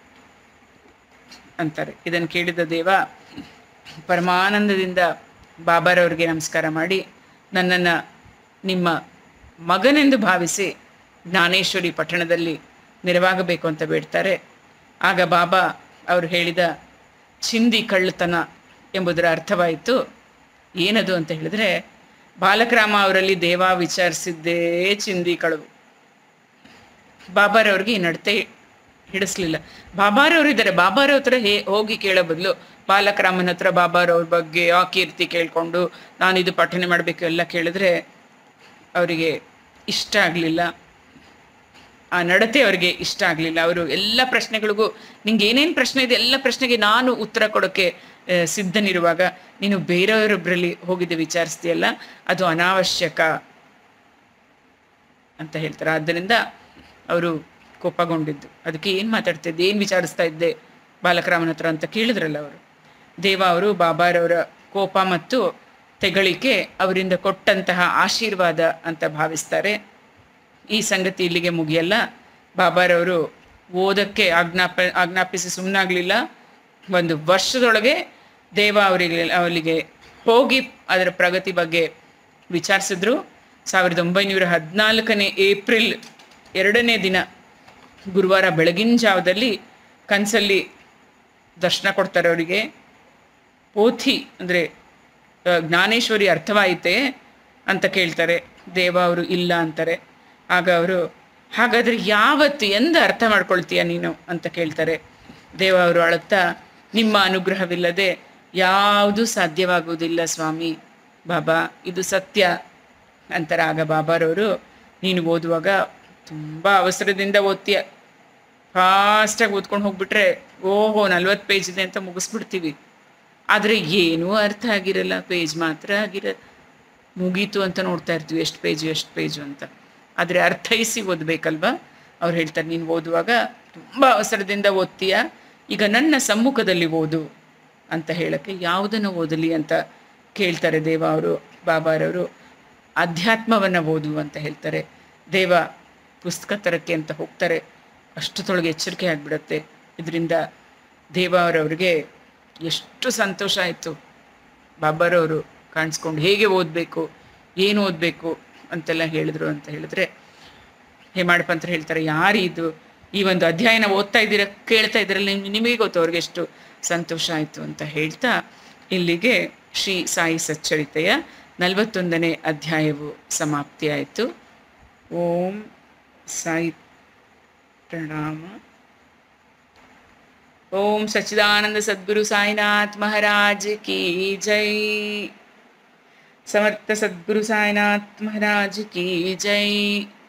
ಅಂತಾರೆ ಇದನ್ನು ಕೇಳಿದ ದೇವ ಪರಮಾನಂದದಿಂದ ಬಾಬಾರವ್ರಿಗೆ ನಮಸ್ಕಾರ ಮಾಡಿ ನನ್ನನ್ನು ನಿಮ್ಮ ಮಗನೆಂದು ಭಾವಿಸಿ ಜ್ಞಾನೇಶ್ವರಿ ಪಟ್ಟಣದಲ್ಲಿ ನೆರವಾಗಬೇಕು ಅಂತ ಬೇಡ್ತಾರೆ ಆಗ ಬಾಬಾ ಅವರು ಹೇಳಿದ ಚಿಂದಿ ಕಳ್ಳತನ ಎಂಬುದರ ಅರ್ಥವಾಯಿತು ಏನದು ಅಂತ ಹೇಳಿದ್ರೆ ಬಾಲಕರಾಮ ಅವರಲ್ಲಿ ದೇವ ವಿಚಾರಿಸಿದ್ದೇ ಚಿಂದಿ ಕಳವು ಬಾಬಾರವ್ರಿಗೆ ಈ ನಡತೆ ಹಿಡಿಸ್ಲಿಲ್ಲ ಬಾಬಾರವ್ರು ಇದ್ದಾರೆ ಬಾಬಾರವ್ರ ಹತ್ರ ಹೇ ಹೋಗಿ ಕೇಳೋ ಬದಲು ಬಾಲಕರಾಮನ ಹತ್ರ ಬಾಬಾರವ್ರ ಬಗ್ಗೆ ಆ ಕೀರ್ತಿ ಕೇಳಿಕೊಂಡು ನಾನು ಇದು ಪಠನೆ ಮಾಡಬೇಕು ಎಲ್ಲ ಕೇಳಿದ್ರೆ ಅವರಿಗೆ ಇಷ್ಟ ಆಗಲಿಲ್ಲ ಆ ನಡತೆ ಅವರಿಗೆ ಇಷ್ಟ ಆಗಲಿಲ್ಲ ಅವರು ಎಲ್ಲ ಪ್ರಶ್ನೆಗಳಿಗೂ ನಿಂಗೆ ಏನೇನು ಪ್ರಶ್ನೆ ಇದೆ ಎಲ್ಲ ಪ್ರಶ್ನೆಗೆ ನಾನು ಉತ್ತರ ಕೊಡೋಕ್ಕೆ ಆ, ಸಿದ್ಧನಿರುವಾಗ ನೀನು ಬೇರೆಯವರೊಬ್ಬರಲ್ಲಿ ಹೋಗಿದ್ದು ವಿಚಾರಿಸ್ತೀಯಲ್ಲ ಅದು ಅನಾವಶ್ಯಕ ಅಂತ ಹೇಳ್ತಾರೆ ಆದ್ದರಿಂದ ಅವರು ಕೋಪಗೊಂಡಿದ್ದು ಅದಕ್ಕೆ ಏನು ಮಾತಾಡ್ತಿದ್ದೆ ಏನು ವಿಚಾರಿಸ್ತಾ ಇದ್ದೆ ಬಾಲಕರಾಮನ ಹತ್ರ ಅಂತ ಕೇಳಿದ್ರಲ್ಲ ಅವರು ದೇವ ಅವರು ಬಾಬಾರವರ ಕೋಪ ಮತ್ತು ತೆಗಳಿಕೆ ಅವರಿಂದ ಕೊಟ್ಟಂತಹ ಆಶೀರ್ವಾದ ಅಂತ ಭಾವಿಸ್ತಾರೆ ಈ ಸಂಗತಿ ಇಲ್ಲಿಗೆ ಮುಗಿಯಲ್ಲ ಬಾಬಾರವರು ಓದಕ್ಕೆ ಆಜ್ಞಾಪ ಆಜ್ಞಾಪಿಸಿ ಸುಮ್ಮನಾಗಲಿಲ್ಲ ಒಂದು ವರ್ಷದೊಳಗೆ ದೇವ ಅವರಿಗೆ ಅವರಿಗೆ ಹೋಗಿ ಅದರ ಪ್ರಗತಿ ಬಗ್ಗೆ ವಿಚಾರಿಸಿದ್ರು ಸಾವಿರದ ಒಂಬೈನೂರ ಹದಿನಾಲ್ಕನೇ ಏಪ್ರಿಲ್ ಎರಡನೇ ದಿನ ಗುರುವಾರ ಬೆಳಗಿನ ಜಾವದಲ್ಲಿ ಕನಸಲ್ಲಿ ದರ್ಶನ ಕೊಡ್ತಾರೆ ಅವರಿಗೆ ಪೋಥಿ ಅಂದರೆ ಜ್ಞಾನೇಶ್ವರಿ ಅರ್ಥವಾಯಿತೆ ಅಂತ ಕೇಳ್ತಾರೆ ದೇವ ಅವರು ಇಲ್ಲ ಅಂತಾರೆ ಆಗ ಅವರು ಹಾಗಾದರೆ ಯಾವತ್ತು ಎಂದು ಅರ್ಥ ಮಾಡ್ಕೊಳ್ತೀಯ ನೀನು ಅಂತ ಕೇಳ್ತಾರೆ ದೇವ ಅವರು ಅಳುತ್ತಾ ನಿಮ್ಮ ಅನುಗ್ರಹವಿಲ್ಲದೆ ಯಾವುದೂ ಸಾಧ್ಯವಾಗುವುದಿಲ್ಲ ಸ್ವಾಮಿ ಬಾಬಾ ಇದು ಸತ್ಯ ಅಂತಾರೆ ಆಗ ಬಾಬಾರವರು ನೀನು ಓದುವಾಗ ತುಂಬ ಅವಸರದಿಂದ ಓದ್ತೀಯ ಫಾಸ್ಟಾಗಿ ಓದ್ಕೊಂಡು ಹೋಗ್ಬಿಟ್ರೆ ಓಹೋ ನಲ್ವತ್ತು ಪೇಜ್ ಇದೆ ಅಂತ ಮುಗಿಸ್ಬಿಡ್ತೀವಿ ಆದರೆ ಏನೂ ಅರ್ಥ ಆಗಿರಲ್ಲ ಪೇಜ್ ಮಾತ್ರ ಆಗಿರ ಮುಗೀತು ಅಂತ ನೋಡ್ತಾ ಇರ್ತೀವಿ ಎಷ್ಟು ಪೇಜು ಎಷ್ಟು ಪೇಜು ಅಂತ ಆದರೆ ಅರ್ಥೈಸಿ ಓದಬೇಕಲ್ವಾ ಅವ್ರು ಹೇಳ್ತಾರೆ ನೀನು ಓದುವಾಗ ತುಂಬ ಅವಸರದಿಂದ ಓದ್ತೀಯ ಈಗ ನನ್ನ ಸಮ್ಮುಖದಲ್ಲಿ ಓದು ಅಂತ ಹೇಳಕ್ಕೆ ಯಾವುದನ್ನು ಓದಲಿ ಅಂತ ಕೇಳ್ತಾರೆ ದೇವ ಅವರು ಬಾಬಾರವರು ಅಧ್ಯಾತ್ಮವನ್ನು ಓದು ಅಂತ ಹೇಳ್ತಾರೆ ದೇವ ಪುಸ್ತಕ ತರಕ್ಕೆ ಅಂತ ಹೋಗ್ತಾರೆ ಅಷ್ಟೊತ್ತೊಳಗೆ ಎಚ್ಚರಿಕೆ ಆಗಿಬಿಡತ್ತೆ ಇದರಿಂದ ದೇವ ಅವರವ್ರಿಗೆ ಎಷ್ಟು ಸಂತೋಷ ಆಯಿತು ಬಾಬಾರವರು ಕಾಣಿಸ್ಕೊಂಡು ಹೇಗೆ ಓದಬೇಕು ಏನು ಓದಬೇಕು ಅಂತೆಲ್ಲ ಹೇಳಿದ್ರು ಅಂತ ಹೇಳಿದ್ರೆ ಹೇಮಾಡಪಂತ್ರ ಹೇಳ್ತಾರೆ ಯಾರು ಇದು ಈ ಒಂದು ಅಧ್ಯಯನ ಓದ್ತಾ ಇದ್ದೀರ ಕೇಳ್ತಾ ಇದ್ದೀರಲ್ಲ ನಿಮ್- ನಿಮಗೆ ಗೊತ್ತು ಅವ್ರಿಗೆ ಎಷ್ಟು ಸಂತೋಷ ಆಯಿತು ಅಂತ ಹೇಳ್ತಾ ಇಲ್ಲಿಗೆ ಶ್ರೀ ಸಾಯಿ ಸಚ್ಚರಿತೆಯ ನಲವತ್ತೊಂದನೇ ಅಧ್ಯಾಯವು ಸಮಾಪ್ತಿಯಾಯಿತು ಓಂ ಸಾಯಿ ಪ್ರಣಾಮ ಓಂ ಸಚ್ಚಿದಾನಂದ ಸದ್ಗುರು ಸಾಯಿನಾಥ್ ಮಹಾರಾಜ್ ಕಿ ಜೈ ಸಮರ್ಥ ಸದ್ಗುರು ಸಾಯಿನಾಥ್ ಮಹಾರಾಜ್ ಕಿ ಜೈ